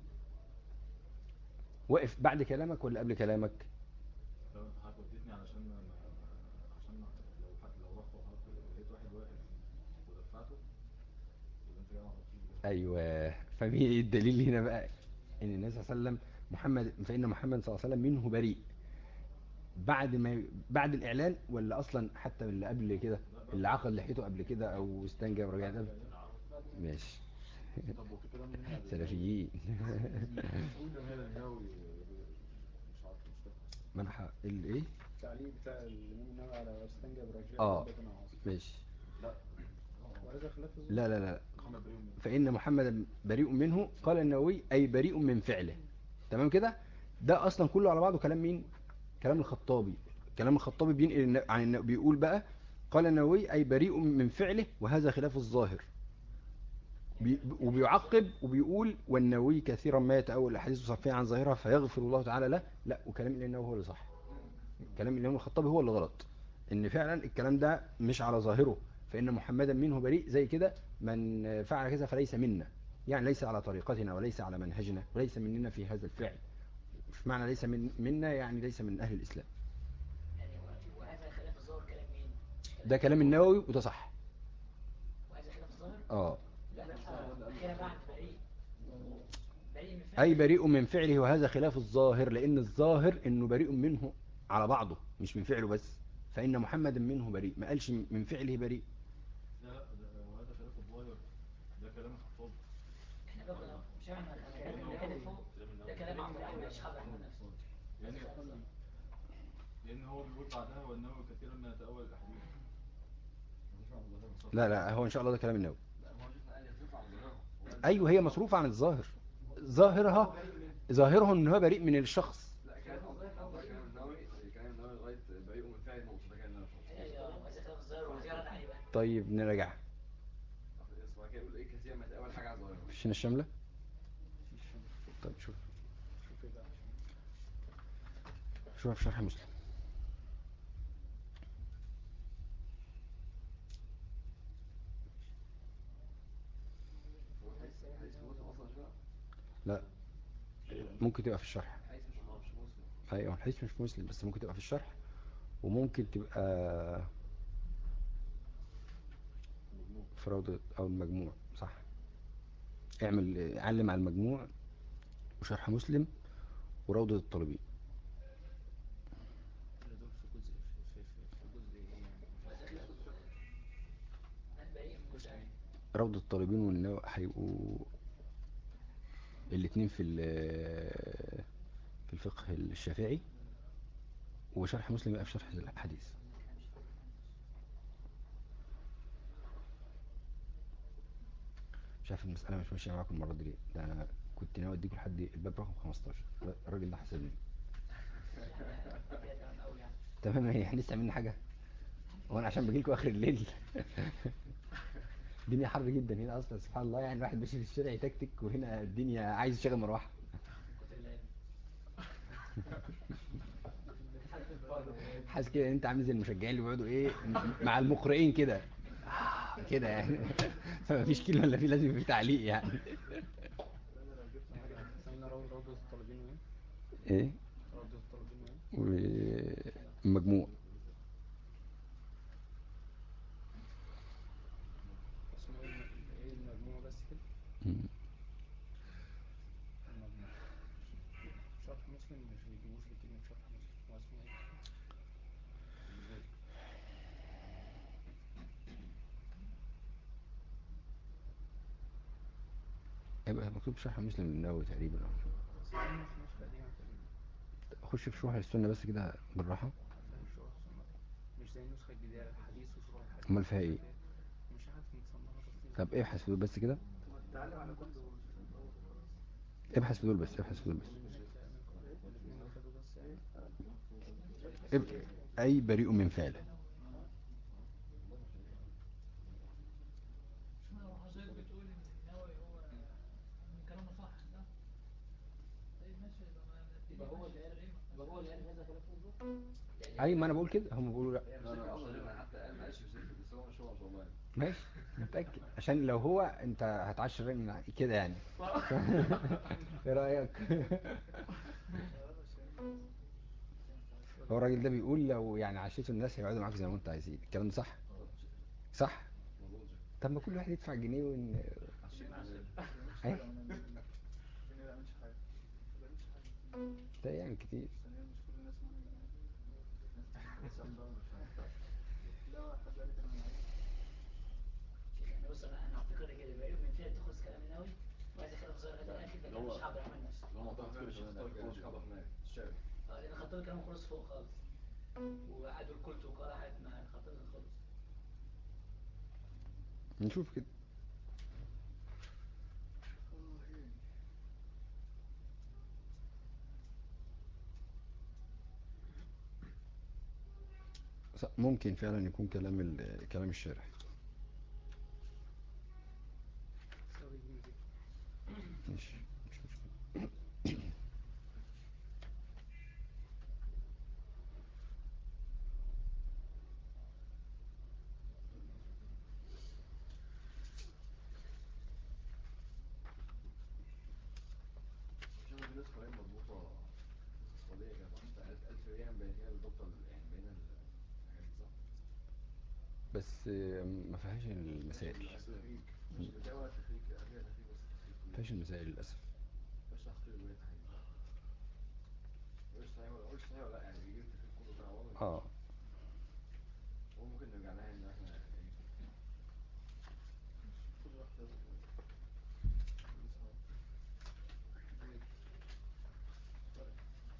واقف بعد كلامك ولا قبل كلامك لو أنت حضرتك وديتني علشان ما ما- عشان ما- لو حد لو رحت وحضرتك لقيت واحد واقف ودفعته يبقى أنت جاي مع الرسول ده ايوه فمين ايه الدليل هنا بقى ان النبي صلى الله عليه وسلم محمد فان محمد صلى الله عليه وسلم منه بريء بعد ما بعد الاعلان ولا اصلا حتى اللي قبل كده اللي عقد لحيته قبل كده او استنجى ورجع ده ماشي طب وفي كلام هنا على سلفيين قول لما هي النووي مش عارف مش فاكر ما انا ح- الايه التعليق بتاع الإمام النووي على استنجى برجاء اه دابة عاصم ماشي لا وهذا خلاف الظن لا لا لا محمد بريء منه فإن محمدا بريء منه قال النووي أي بريء من فعله تمام كده ده أصلا كله على بعضه كلام مين كلام الخطابي كلام الخطابي بينقل الن- عن الن- بيقول بقى قال النووي أي بريء من فعله وهذا خلاف الظاهر بي وبيعقب وبيقول والنووي كثيرا ما يتأول الأحاديث صرفيا عن ظاهرها فيغفر الله تعالى له لا وكلام الإمام النووي هو اللي صح كلام الإمام الخطابي هو اللي غلط إن فعلا الكلام ده مش على ظاهره فإن محمدا منه بريء زي كده من فعل كذا فليس منا يعني ليس على طريقتنا وليس على منهجنا وليس مننا في هذا الفعل مش معنى ليس من منا يعني ليس من أهل الإسلام يعني و- وهذا خلاف الظاهر كلام مين؟ مش ده كلام النووي وده صح وهذا خلاف الظاهر؟ اه لا لا كده بعد بريء بريء من فعل أي بريء من فعله وهذا خلاف الظاهر لأن الظاهر إنه بريء منه على بعضه مش من فعله بس فإن محمدا منه بريء ما قالش من فعله بريء لا لا ده وهذا خلاف الظاهر ده كلام الخطاب احنا بقى مش احنا الكلام اللي كده فوق ده كلام عمرو احمد اشحاب احمد نفسه يعني لان هو بيقول بعدها والنووي كثيرا ما يتأول الاحاديث لا لا هو إن شاء الله ده كلام النووي لا ما هو شفنا قال يصرف عن ظاهره هو قال- أيوه هي مصروفة عن الظاهر ظاهرها ظاهره إن هو بريء من الشخص لا كلام أفضل كلام النووي كلام النووي لغاية بريء من فعل نقطة ده كلام النووي ايوه وهذا خلاف الظاهر وهذا رد عليه بقى طيب نراجع اسمع كده يقول ايه كثير ما تأول حاجة على ظاهره مفيش هنا الشاملة طيب شوف شوف ايه بقى شوف في شرح مسلم هو حديث حديث مسلم أصلا شو لا ممكن تبقى في الشرح حديث مش مش مسلم ايوه الحديث مش في مسلم بس ممكن تبقى في الشرح وممكن تبقى في روضة او المجموع صح اعمل علم على المجموع وشرح مسلم وروضة الطالبين دول في جزء في في في جزء ايه يعني وهذا خلاف الظاهر من بريء من فعل روضة الطالبين والنوى هيبقوا الاتنين في ال- في الفقه الشافعي وشرح مسلم يبقى في شرح الحديث مش عارف المسألة مش ماشية معاكم المرة دي ليه ده أنا كنت ناوي أديكم لحد الباب رقم 15 لا، الراجل ده حسبني كده تمام قوي يعني تمام هي احنا لسه عاملين حاجة هو أنا عشان بجيلكوا آخر الليل الدنيا حر جدا هنا أصلا سبحان الله يعني الواحد ماشي في الشارع يتكتك وهنا الدنيا عايز يشغل مروحة كتر العلم حاسس كده ان انت عامل زي المشجعين اللي بيقعدوا ايه مع المقرئين كده آه، كده يعني فمفيش كلمه الا في لازم يبقى في تعليق يعني سمينا روض روضة الطالبين وايه ايه روضة الطالبين وايه ومجموع اسمه ايه الم- ايه المجموع بس كده مم. المجموع شرح مسلم مش بيجيبوش بكلمة شرح مسلم هو اسمه ايه هيبقى مكتوب شرح مسلم للنووي تقريبا أو شو. بس دي مش نسخة قديمة تقريبا خش في شروح السنه بس كده بالراحه فيها شروح سنة مش زي النسخة الجديدة الحديث وشروح الحديث أمال فيها إيه؟ مش عارف متصنفة تصنيف طب ابحث في دول بس كده تعلم على كله وشوف الأول وخلاص. ابحث في دول بس ابحث في دول بس الاثنين خدوا بس ايه اب... اي بريء من فعله لو حضرتك بتقول ان النووي هو ان كلامه صح ده طيب ماشي يبقى ما الدنيا يبقى هو ماشية اللي قال سليمة. يبقى هو اللي قال هذا خلاف الظاهر اي ما انا بقول كده هم بيقولوا لا لا لا أصلا غير حتى قال ما قالش في سيرة بس هو مش هو ما شاء الله يعني ماشي متأكد عشان لو هو انت هتعشر الراجل من ع- كده يعني ايه رأيك هو الراجل ده بيقول لو يعني عشيتوا الناس هيقعدوا معاك زي ما انتوا عايزين الكلام ده صح صح مظبوط جدا طب ما كل واحد يدفع جنيه ون... أي. الدنيا ما بيعملش حاجة ما بيعملش حاجة ده يعني كتير ثانيا مش كل الناس معايا لا حد قال لي انا معايا يعني بص انا انا اعتقد كده بريء من فعل تاخذ كلام النووي وهذا خلاف الظاهر هذا اكيد ده كلام مش عبد الرحمن نفسه اللي هو معتقد كده الشيخ طارق كده الشيخ عبد الرحمن الشافعي اه لان خطيب كلامه خلص فوق خالص وقعدوا الكلت وقال حاجات ما خطيب خالص نشوف كده ص- ممكن فعلا يكون كلام ال- كلام الشارح سوري مش مش مشكلة عشان في ناس قوانين مربوطة السعودية كانت واحدة قالت ألف ريال بين هي الضبطة يعني بين الحاجات دي صح؟ بس آه، ما فيهاش المسائل التخريج مش بتاع ولا تخريج فيها تخريج بس تخريج ما فيهاش المسائل للأسف مش تحقيق ولا تحقيق مش صحيح ولا مش صحيح ولا لا يعني بيجيب التخريج كله بتاع والله اه هو ممكن نرجع لها ان احنا يعني كل واحد ياخد زيت طيب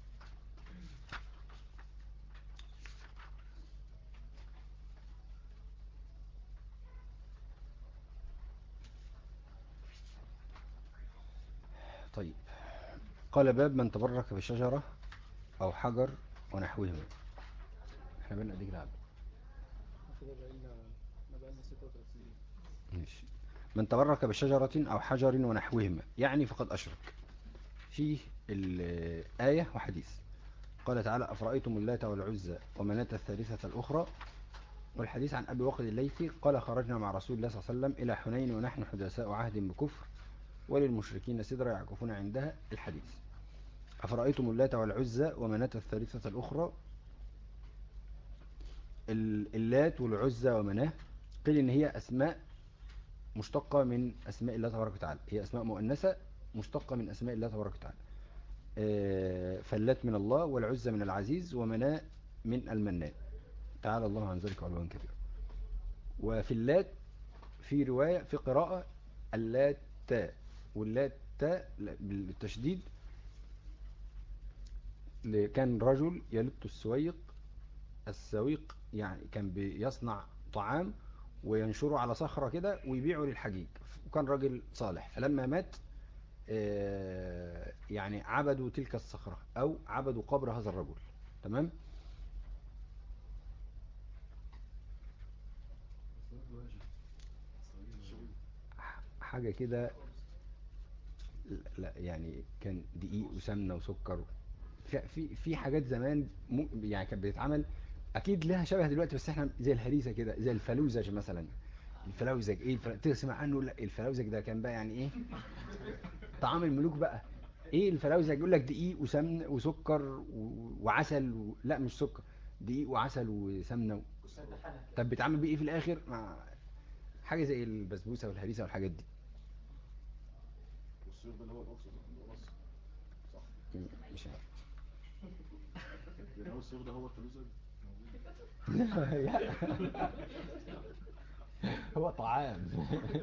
طيب قال باب من تبرك بشجرة أو حجر ونحوهما احنا بقينا قد كده عبد كده بقالنا احنا بقالنا 36 ماشي من تبرك بشجرة أو حجر ونحوهما يعني فقد أشرك فيه الآية وحديث قال تعالى أفرأيتم اللات والعزى ومناة الثالثة الأخرى والحديث عن أبي وقد الليثي قال خرجنا مع رسول الله صلى الله عليه وسلم إلى حنين ونحن حدثاء عهد بكفر وللمشركين سدرة يعكفون عندها الحديث أفرأيتم اللات والعزى ومناة الثالثة الأخرى ال- اللات والعزى ومناه قيل إن هي أسماء مشتقة من أسماء الله تبارك وتعالى هي أسماء مؤنثة مشتقة من أسماء الله تبارك وتعالى آه، فاللات من الله والعزى من العزيز ومناء من المنان تعالى الله عن ذلك علوا كبيرا وفي اللات في رواية في قراءة اللات تاء واللات تاء بالتشديد ل- كان رجل يلت السويق السويق يعني كان بيصنع طعام وينشره على صخرة كده ويبيعه للحجيج وكان راجل صالح فلما مات آه، يعني عبدوا تلك الصخرة أو عبدوا قبر هذا الرجل تمام ح- حاجة كده لا يعني كان دقيق وسمنة وسكر في في في حاجات زمان م- يعني كانت بتتعمل اكيد لها شبه دلوقتي بس احنا زي الهريسه كده زي الفلوزج مثلا الفلوزج ايه الفل... تسمع عنه لا الفلوزج ده كان بقى يعني ايه طعام الملوك بقى ايه الفلوزج يقول لك دقيق وسمن وسكر و... وعسل و... لا مش سكر دقيق وعسل وسمنه و... طب بيتعمل بيه ايه في الاخر مع حاجه زي البسبوسه والهريسه والحاجات دي والسيوف ده اللي هو القرص القرص صح م- مش عارف يعني هو السيوف ده هو الفلوسة هو طعام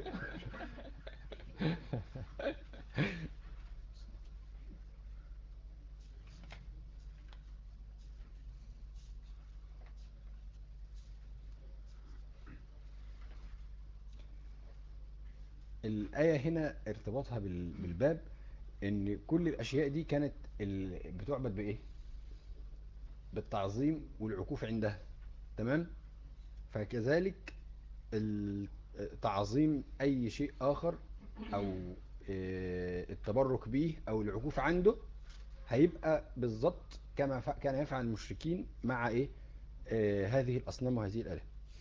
الآية هنا ارتباطها بال- بالباب ان كل الاشياء دي كانت ال- بتعبد بايه بالتعظيم والعكوف عندها تمام فكذلك ال- تعظيم اي شيء اخر او آه، التبرك به او العكوف عنده هيبقى بالظبط كما ف- كان يفعل المشركين مع ايه آه، هذه الاصنام وهذه الالهه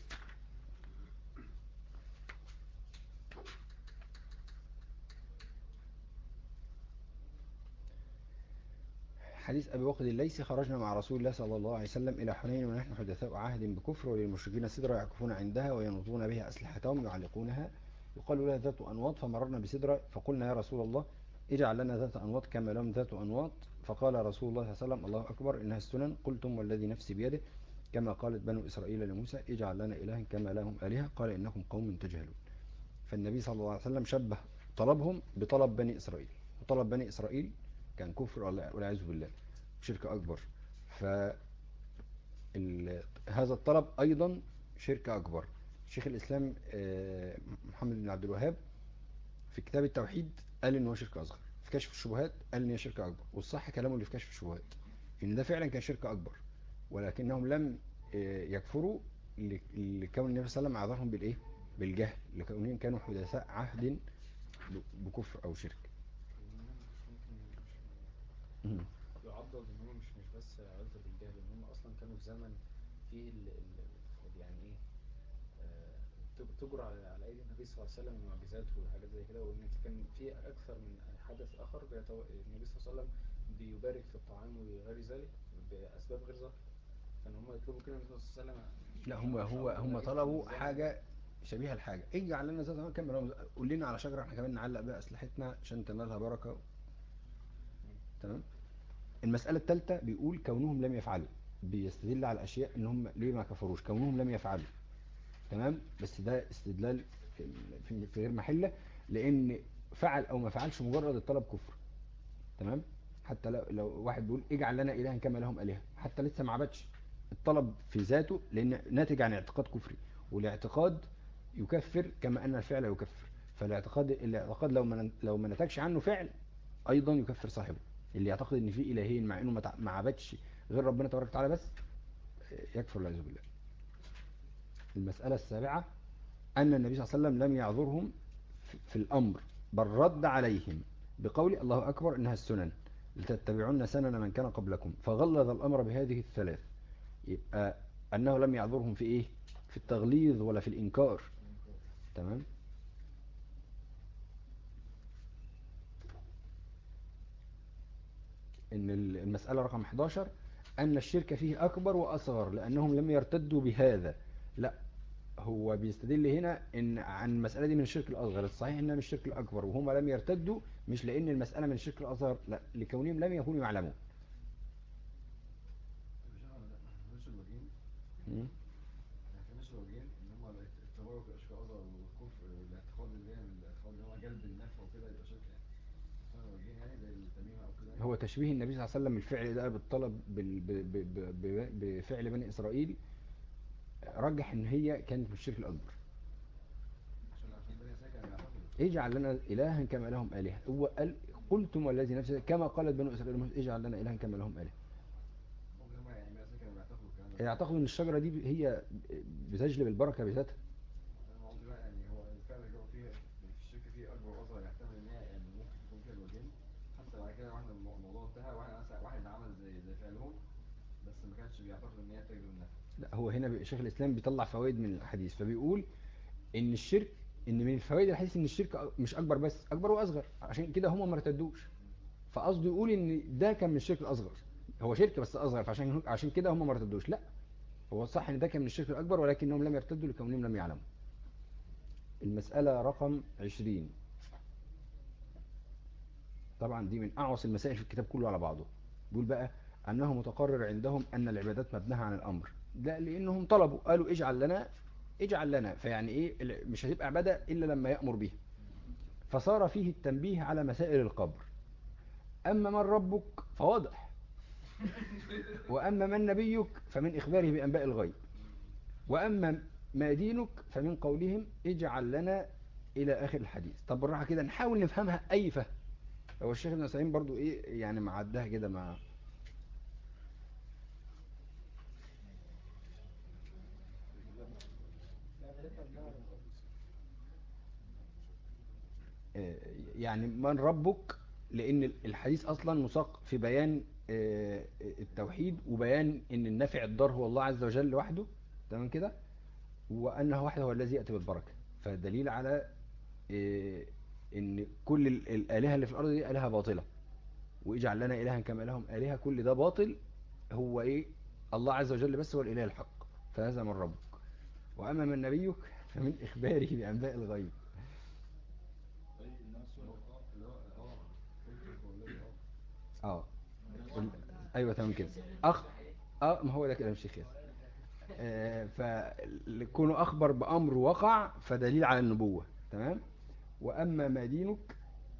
حديث أبي وقد الليثي خرجنا مع رسول الله صلى الله عليه وسلم إلى حنين ونحن حدثاء عهد بكفر وللمشركين سدرة يعكفون عندها وينوطون بها أسلحتهم يعلقونها يقال لها ذات أنواط فمررنا بسدرة فقلنا يا رسول الله اجعل لنا ذات أنواط كما لهم ذات أنواط فقال رسول الله صلى الله عليه وسلم الله أكبر إنها السنن قلتم والذي نفسي بيده كما قالت بنو إسرائيل لموسى اجعل لنا إلها كما لهم آلهة قال إنكم قوم تجهلون فالنبي صلى الله عليه وسلم شبه طلبهم بطلب بني إسرائيل وطلب بني إسرائيل كان كفر والعياذ بالله شرك أكبر ف ال- هذا الطلب أيضا شرك أكبر شيخ الإسلام آه، محمد بن عبد الوهاب في كتاب التوحيد قال إن هو شرك أصغر في كشف الشبهات قال إن هي شرك أكبر والصح كلامه اللي في كشف الشبهات إن ده فعلا كان شرك أكبر ولكنهم لم آه، يكفروا ل- لكون النبي صلى الله عليه وسلم عذرهم بالإيه؟ بالجهل لكونهم كانوا حدثاء عهد ب- بكفر أو شرك مم. يعضد ان هم مش مش بس عزة بالجهل ان هم اصلا كانوا في زمن فيه ال ال يعني ايه آه، تج- تجرى على على ايدي النبي صلى الله عليه وسلم المعجزات وحاجات زي كده وان كان في اكثر من حدث اخر بيتو... النبي صلى الله عليه وسلم بيبارك في الطعام وغير ذلك باسباب غير ظاهره كان هم يطلبوا كده النبي صلى الله عليه وسلم لا هم هو هم طلبوا حاجة شبيهة الحاجة اجعل لنا ذات كم رمز قول لنا على شجرة احنا كمان نعلق بقى أسلحتنا عشان تنالها بركة تمام المسألة الثالثة بيقول كونهم لم يفعلوا بيستدل على الأشياء ان هم ليه ما كفروش كونهم لم يفعلوا تمام بس ده استدلال في في- في غير محله لان فعل او ما فعلش مجرد الطلب كفر تمام حتى لو, لو واحد بيقول اجعل لنا الها كما لهم الهه حتى لسه ما عبدش الطلب في ذاته لان ناتج عن اعتقاد كفري والاعتقاد يكفر كما ان الفعل يكفر فالاعتقاد الاعتقاد لو ما لو ما نتجش عنه فعل ايضا يكفر صاحبه اللي يعتقد ان في الهين مع انه ما تع- ما عبدش غير ربنا تبارك وتعالى بس يكفر والعياذ بالله المسألة السابعة أن النبي صلى الله عليه وسلم لم يعذرهم في- في الأمر بل رد عليهم بقول الله أكبر إنها السنن لتتبعون سنن من كان قبلكم فغلظ الأمر بهذه الثلاث يبقى أنه لم يعذرهم في إيه في التغليظ ولا في الإنكار تمام إن ال- المسألة رقم 11 أن الشرك فيه أكبر وأصغر لأنهم لم يرتدوا بهذا لا هو بيستدل هنا ان عن المسألة دي من الشرك الأصغر الصحيح انها من الشرك الأكبر وهم لم يرتدوا مش لأن المسألة من الشرك الأصغر لا لكونهم لم يكونوا يعلمون مش احنا ما احناش الوجين مم. ما احناش الوجين ان هم التبرك الاشكال اصغر والكفر والاعتقاد اللي هي الاعتقاد اللي هو جلب النفع وكده يبقى شرك يعني احنا الوجين يعني زي التميمه او كده يعني. هو تشبيه النبي صلى الله عليه وسلم الفعل ده بالطلب بال- ب- ب- ب- ب- بفعل بني إسرائيل رجح ان هي كانت من الشرك الأكبر عشان عشان بني اسرائيل كانوا بيعتقدوا اجعل لنا إلها كما لهم آلهة هو قال قلتم والذي نفسه كما قالت بنو إسرائيل اجعل لنا إلها كما لهم آلهة ممكن هم يعني بني اسرائيل كانوا بيعتقدوا الكلام ده يعتقدوا ان الشجرة دي هي بتجلب البركة بذاتها انا قصدي بقى يعني هو الفعل اللي هو فيه في الشرك فيه اكبر واصغر يحتمل ان هي يعني ممكن تكون فيها الوجين حتى بعد كده واحنا المو- الموضوع انتهى واحد مثلا واحد عمل زي زي فعلهم بس ما كانش بيعتقد ان هي تجلب النفع لا هو هنا بي- شيخ الإسلام بيطلع فوائد من الحديث فبيقول ان الشرك ان من الفوائد الحديث ان الشرك أ- مش اكبر بس اكبر واصغر عشان كده هم ما ارتدوش فقصده يقول ان ده كان من الشرك الاصغر هو شرك بس اصغر فعشان عشان كده هم ما ارتدوش لا هو الصح ان ده كان من الشرك الاكبر ولكنهم لم يرتدوا لكونهم لم يعلموا المسألة رقم 20 طبعا دي من اعوص المسائل في الكتاب كله على بعضه بيقول بقى انه متقرر عندهم ان العبادات مبناها عن الامر ده لانهم طلبوا قالوا اجعل لنا اجعل لنا فيعني ايه ال- مش هتبقى عبادة الا لما يأمر بها فصار فيه التنبيه على مسائل القبر اما من ربك فواضح واما من نبيك فمن اخباره بانباء الغيب واما ما دينك فمن قولهم اجعل لنا الى اخر الحديث طب بالراحه كده نحاول نفهمها اي فهم هو الشيخ ابن سعيد برضو ايه يعني معدها كده مع آه، يعني من ربك لان الحديث اصلا مساق في بيان آه، التوحيد وبيان ان النافع الضار هو الله عز وجل وحده تمام كده وانه وحده هو الذي ياتي بالبركه فدليل على آه، ان كل ال- الالهه اللي في الارض دي الهه باطله واجعل لنا الها كما لهم الهه كل ده باطل هو ايه الله عز وجل بس هو الاله الحق فهذا من ربك واما من نبيك فمن اخباره بانباء الغيب اي الناس اللي هو اه اللي هو اه قلت هو الذي اه اه ال- ايوه تمام كده اخ اه ما هو ده كلام الشيخ ياسر آه فكونه اخبر بامر وقع فدليل على النبوه تمام واما ما دينك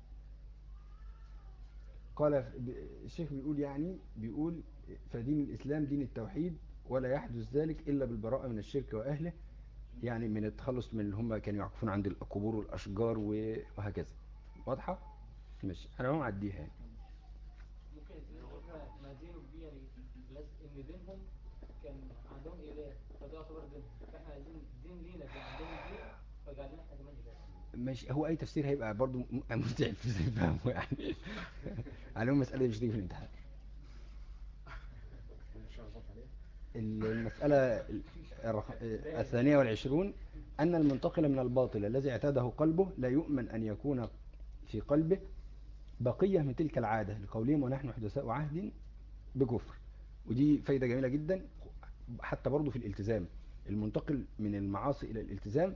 قال ف- ب- الشيخ بيقول يعني بيقول فدين الاسلام دين التوحيد ولا يحدث ذلك الا بالبراءه من الشرك واهله يعني من التخلص من اللي هم كانوا يعكفون عند القبور والاشجار و- وهكذا واضحه ماشي انا ما معديها يعني ممكن الفكرة ما دينك دي يعني بلس ان دينهم كان عندهم اله فده يعتبر دينهم فاحنا عايزين دين لينا كان عندهم دين فجعلنا احنا كمان اله مش هو اي تفسير هيبقى برضو م- ممتع في فهمه يعني على المسألة دي مش تيجي في الامتحان مش هغلط عليها المسألة الرق- الثانية والعشرون أن المنتقل من الباطل الذي اعتاده قلبه لا يؤمن أن يكون في قلبه بقية من تلك العادة لقولهم ونحن حدثاء عهد بكفر ودي فايدة جميلة جدا حتى برضو في الالتزام المنتقل من المعاصي إلى الالتزام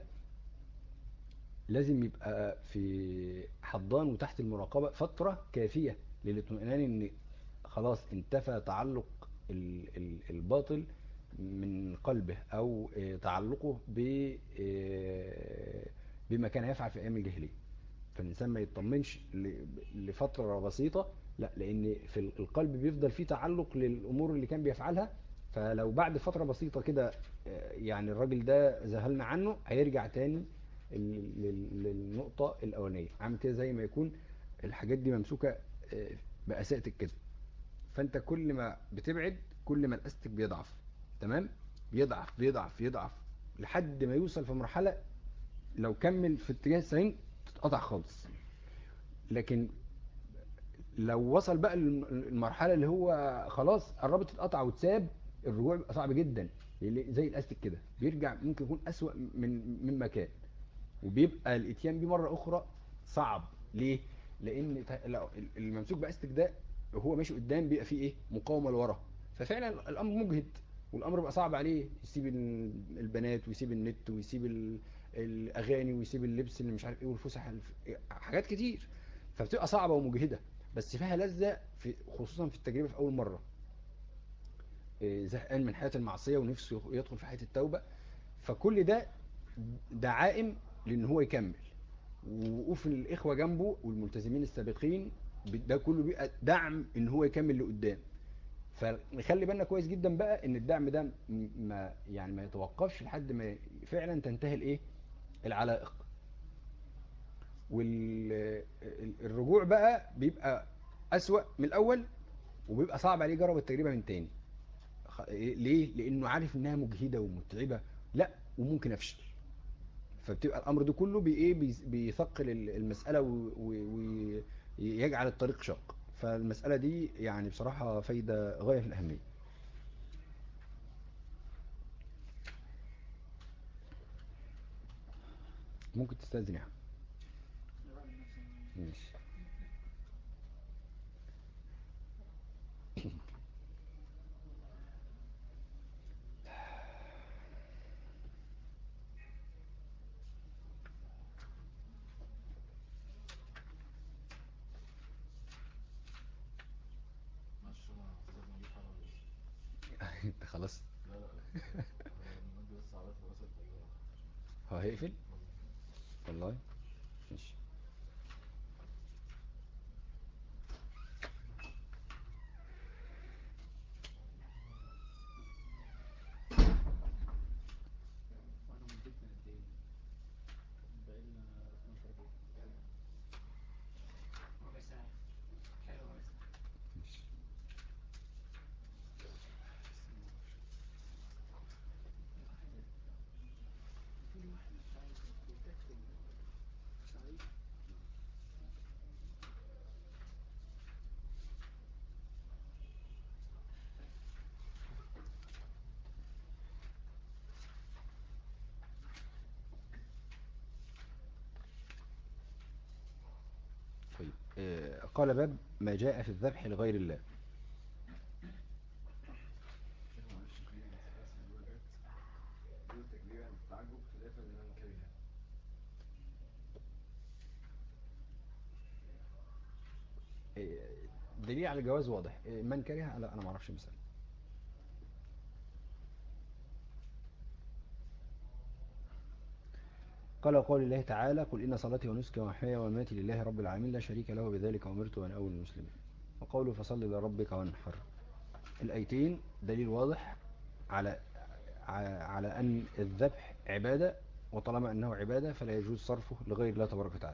لازم يبقى في حضان وتحت المراقبة فترة كافية للاطمئنان ان خلاص انتفى تعلق ال- ال- الباطل من قلبه او آه، تعلقه ب آه، بما كان يفعل في ايام الجاهليه فالانسان ما يطمنش ل- لفتره بسيطه لا لان في ال- القلب بيفضل فيه تعلق للامور اللي كان بيفعلها فلو بعد فتره بسيطه كده آه، يعني الراجل ده ذهلنا عنه هيرجع تاني ال- لل- للنقطه الاولانيه عامل كده زي ما يكون الحاجات دي ممسوكه آه، بأساتك كده فانت كل ما بتبعد كل ما الاستك بيضعف تمام بيضعف بيضعف يضعف لحد ما يوصل في مرحلة لو كمل في اتجاه السليم تتقطع خالص لكن لو وصل بقى للمرحلة اللي هو خلاص قربت تتقطع وتساب الرجوع بيبقى صعب جدا لأن زي الاستك كده بيرجع ممكن يكون أسوأ من مما كان وبيبقى الاتيان بيه مرة أخرى صعب ليه؟ لأن ت- لو الممسوك بأستك ده هو ماشي قدام بيبقى فيه إيه؟ مقاومة لورا ففعلا الأمر مجهد والأمر بقى صعب عليه يسيب ال- البنات ويسيب النت ويسيب ال- الأغاني ويسيب اللبس اللي مش عارف إيه والفسح الف- حاجات كتير فبتبقى صعبة ومجهدة بس فيها لذة في خصوصا في التجربة في أول مرة إيه، زهقان من حياة المعصية ونفسه يدخل في حياة التوبة فكل ده دعائم لان هو يكمل ووقوف الاخوه جنبه والملتزمين السابقين ده كله بيبقى دعم ان هو يكمل لقدام فنخلي بالنا كويس جدا بقى ان الدعم ده م- ما يعني ما يتوقفش لحد ما فعلا تنتهي الايه العلائق والرجوع بقى بيبقى اسوأ من الاول وبيبقى صعب عليه يجرب التجربه من تاني خ- ليه لانه عارف انها مجهده ومتعبه لا وممكن افشل فبتبقى الامر ده كله بي ايه بيز- بيثقل ال- المساله ويجعل الطريق شاق فالمساله دي يعني بصراحه فايده غايه في الاهميه ممكن تستاذن يعني ماشي معلش انا لازم اجيب حاجه بس انت خلاص لا لا هو المادة بس على الرئاسة الطيارة هو هيقفل والله ماشي واحنا مدتنا قد ايه؟ بقالنا 12 دقيقة ربع ساعة حلو ربع ساعة ماشي في واحد مش عايز بيكتب تعريف طيب آه، قال باب ما جاء في الذبح لغير الله شيخ معلش في مسألة الأولى جت دول تكبيرا التعجب خلافا لمن كره آه، دليل على الجواز واضح آه، من كره لا انا ما اعرفش مثال قال قول الله تعالى قل إن صلاتي ونسكي ومحياي ومماتي لله رب العالمين لا شريك له بذلك أمرت وأنا أول المسلمين وقوله فصل لربك وانحر الآيتين دليل واضح على ع- على أن الذبح عبادة وطالما أنه عبادة فلا يجوز صرفه لغير الله تبارك وتعالى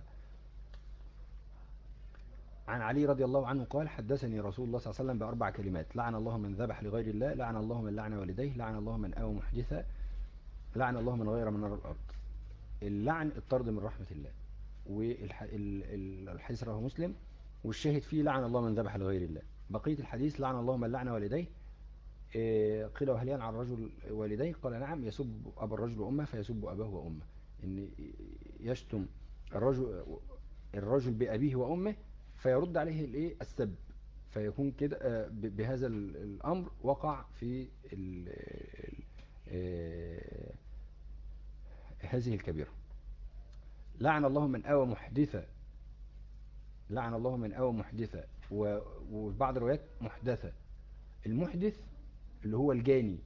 عن علي رضي الله عنه قال حدثني رسول الله صلى الله عليه وسلم بأربع كلمات لعن الله من ذبح لغير الله لعن الله من لعن والديه لعن الله من آوى محدثا لعن الله من غير من نار الأرض اللعن الطرد من رحمة الله والحديث رواه مسلم والشاهد فيه لعن الله من ذبح لغير الله بقية الحديث لعن الله من لعن والديه إيه، قيل وهل يلعن الرجل والديه قال نعم يسب أبا الرجل وأمه فيسب أباه وأمه إن يشتم الرجل الرجل بأبيه وأمه فيرد عليه الايه السب فيكون كده آه، ب- بهذا ال- الأمر وقع في ال- ال- آه، هذه الكبيرة لعن الله من آوى محدثة لعن الله من آوى محدثة و- وفي بعض الروايات محدثة المحدث اللي هو الجاني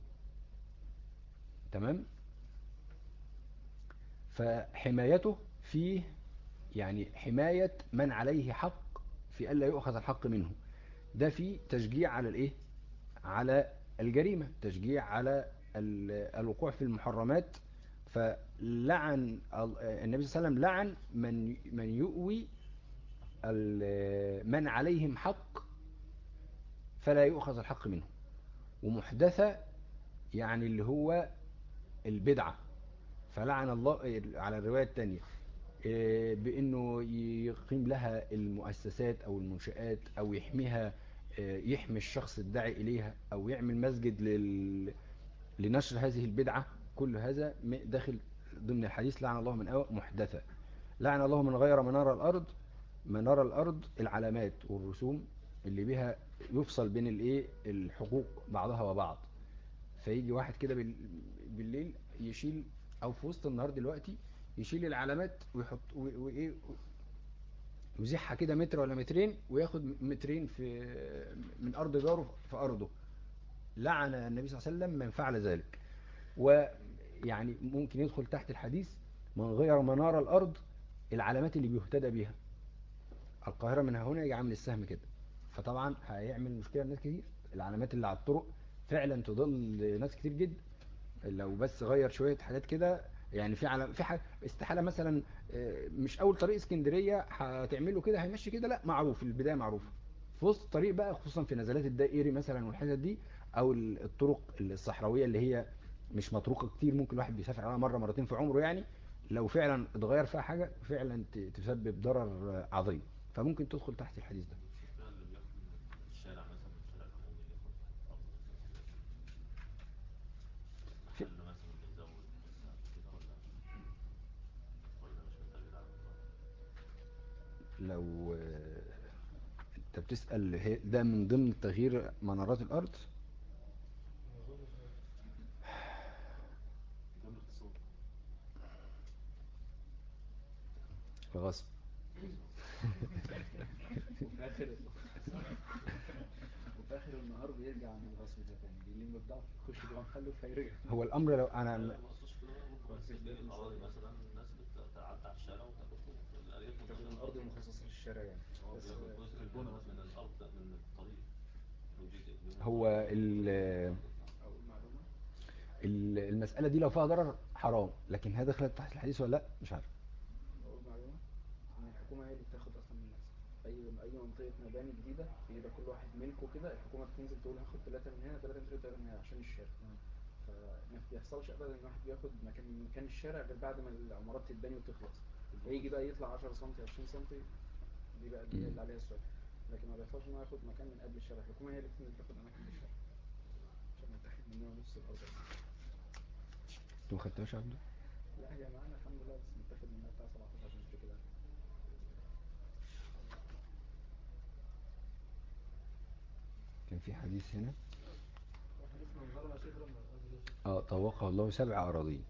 تمام فحمايته فيه يعني حماية من عليه حق في ألا يؤخذ الحق منه ده فيه تشجيع على الايه على الجريمة تشجيع على ال- الوقوع في المحرمات فلعن ال- النبي صلى الله عليه وسلم لعن من من يؤوي ال- من عليهم حق فلا يؤخذ الحق منه ومحدثة يعني اللي هو البدعة فلعن الله على الرواية التانية إيه، بأنه يقيم لها المؤسسات أو المنشآت أو يحميها إيه، يحمي الشخص الداعي إليها أو يعمل مسجد لل... لنشر هذه البدعة كل هذا م- داخل ضمن الحديث لعن الله من أو محدثة لعن الله من غير منار الأرض منار الأرض العلامات والرسوم اللي بها يفصل بين الايه الحقوق بعضها وبعض فيجي واحد كده بال- بالليل يشيل او في وسط النهار دلوقتي يشيل العلامات ويحط و- وايه يزيحها كده متر ولا مترين وياخد مترين في من ارض جاره في ارضه لعن النبي صلى الله عليه وسلم من فعل ذلك ويعني ممكن يدخل تحت الحديث من غير منار الارض العلامات اللي بيهتدى بيها القاهرة من هنا يجي عامل السهم كده فطبعا هيعمل مشكلة لناس كتير العلامات اللي على الطرق فعلا تضل ناس كتير جدا لو بس غير شوية حاجات كده يعني في علم في حاجة استحالة مثلا آه، مش اول طريق اسكندرية هتعمله كده هيمشي كده لا معروف البداية معروفة في وسط الطريق بقى خصوصا في نزلات الدائري مثلا والحتت دي او ال- الطرق الصحراوية اللي هي مش مطروقة كتير ممكن الواحد بيسافر عليها مرة مرتين في عمره يعني لو فعلا اتغير فيها حاجة فعلا ت- تسبب ضرر آه، عظيم فممكن تدخل تحت الحديث ده بنشوف فيها اللي بياخد من الشارع مثلا من الشارع العمومي ياخد أرض مثلا حاجات في- محل مثلا بيزود بس كده ولا ولا مش محتاج يدعم لو آه، انت بتسأل هي- ده من ضمن تغيير منارات الارض ده باختصار غصب وفي اخر وفي اخر النهار بيرجع من الغصب ده تاني بيلم بضعف يخش جوه محله فيرجع هو الامر لو لا انا ما اقصدش كده بقى برضه بس في الاراضي مثلا الناس بتعدي على الشارع وتاخد فوق الارياف طب من الارض المخصصه للشارع يعني اه بس بياخد جزء من من الارض من الطريق وجزء كبير من هو الطريق. ال- اقول معلومه ال- المسألة دي لو فيها ضرر حرام لكن هي دخلت تحت الحديث ولا لا مش عارف اقول معلومه ان الحكومه هي اللي بتاخد اصلا من الناس اي اي منطقه مباني جديده بيبقى كل واحد ملكه كده الحكومه بتنزل تقول هاخد ثلاثه من هنا ثلاثه من هنا ثلاثه من هنا عشان الشارع فما بيحصلش ابدا ان واحد بياخد مكان من مكان الشارع غير بعد ما العمارات تتبني وتخلص يجي بقى يطلع 10 سم 20 سم دي بقى اللي اللي عليها السؤال لكن ما بيحصلش ان هو ياخد مكان من قبل الشارع الحكومه هي اللي بتنزل تاخد اماكن للشارع عشان نتاخد مننا نص الارض بس. انتوا ما خدتوش عبده لا هي معانا الحمد لله بس متاخد منها بتاع 17 متر كده كان في حديث هنا حديث من ظلم شبرا من الأرض لا شبر اه طوقه الله سبع اراضين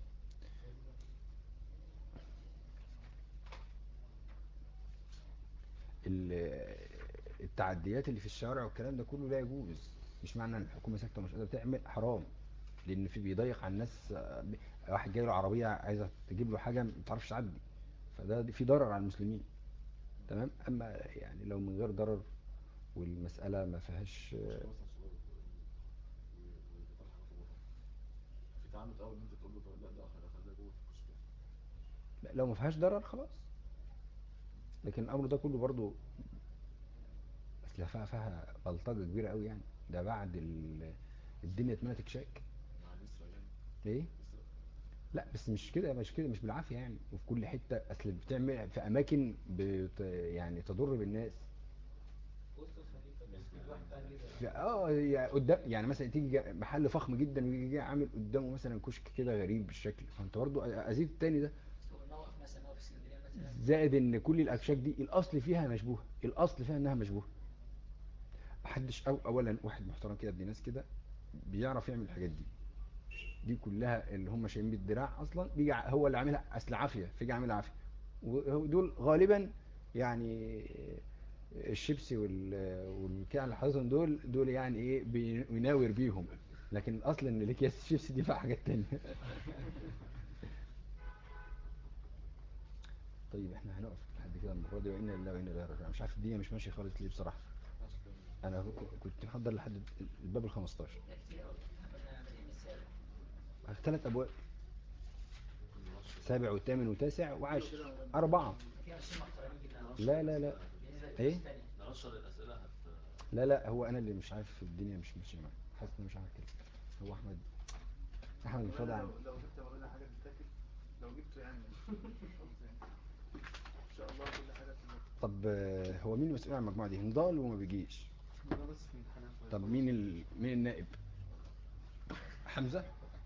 ال- التعديات اللي في الشوارع والكلام ده كله لا يجوز مش معنى ان الحكومه ساكته ومش قادره تعمل حرام لان في بيضيق على الناس آه، ب- واحد جاي له عربيه عايزه تجيب له حاجه ما تعرفش تعدي فده في ضرر على المسلمين تمام اما يعني لو من غير ضرر والمساله ما فيهاش مش آه، مثلا صغير ويطرح حاجه بره في تعامد قوي ان انت تقول له طب لا ده خليها خليها جوه تخش فيها لا، لو ما فيهاش ضرر خلاص لكن الامر ده كله برضو اصل فيها فيها بلطجه كبيره قوي يعني ده بعد ال- الدنيا اتملت كشاك مع النسرة يعني ايه يسرق لا بس مش كده مش كده مش بالعافيه يعني وفي كل حته اصل بتعمل في اماكن بت يعني تضر بالناس وسط الخليفه كان في واحد بتاع جزء في اه يعني قدام يعني مثلا تيجي جا- محل فخم جدا ويجي جاي عامل قدامه مثلا كشك كده غريب بالشكل فانت برضه اذيت التاني ده هو الموقف مثلا موقف اسكندريه مثلا زائد ان كل الاكشاك دي الاصل فيها مشبوهه الاصل فيها انها مشبوهه محدش أو اولا واحد محترم كده ابن ناس كده بيعرف يعمل الحاجات دي دي كلها اللي هم شايلين بالدراع اصلا بيجي ع- هو اللي عاملها اصل عافيه فيجي عاملها عافيه ودول غالبا يعني الشيبسي وال والبتاع اللي حاططهم دول دول يعني ايه بيناور بيهم لكن الاصل ان الاكياس الشيبسي دي فيها حاجات تانية طيب احنا هنقف لحد كده المره دي وانا لله وانا اليه راجعون مش عارف الدنيا مش ماشيه خالص ليه بصراحه انا كنت محضر لحد الباب ال 15 ده كتير قوي احنا كنا بادئين من السابع ثلاث ابواب سابع وثامن وتاسع وعاشر اربعه في ماشيين محترمين جدا لا لا لا بالنسبه ايه للناس الثانيه نرشر الأسئلة هت لا لا هو انا اللي مش عارف الدنيا مش ماشيه معايا حاسس ان أنا مش عارف كده هو احمد احمد كمان الفضل لو, عن لو جبت مولانا حاجة تتاكل لو جبته يعني مش مش قصدي يعني ان شاء الله كل حاجة تبقى طب آه، هو مين المسؤول عن المجموعه دي نضال وما بيجيش ده بس في امتحانات طب مين ال... مين النائب حمزه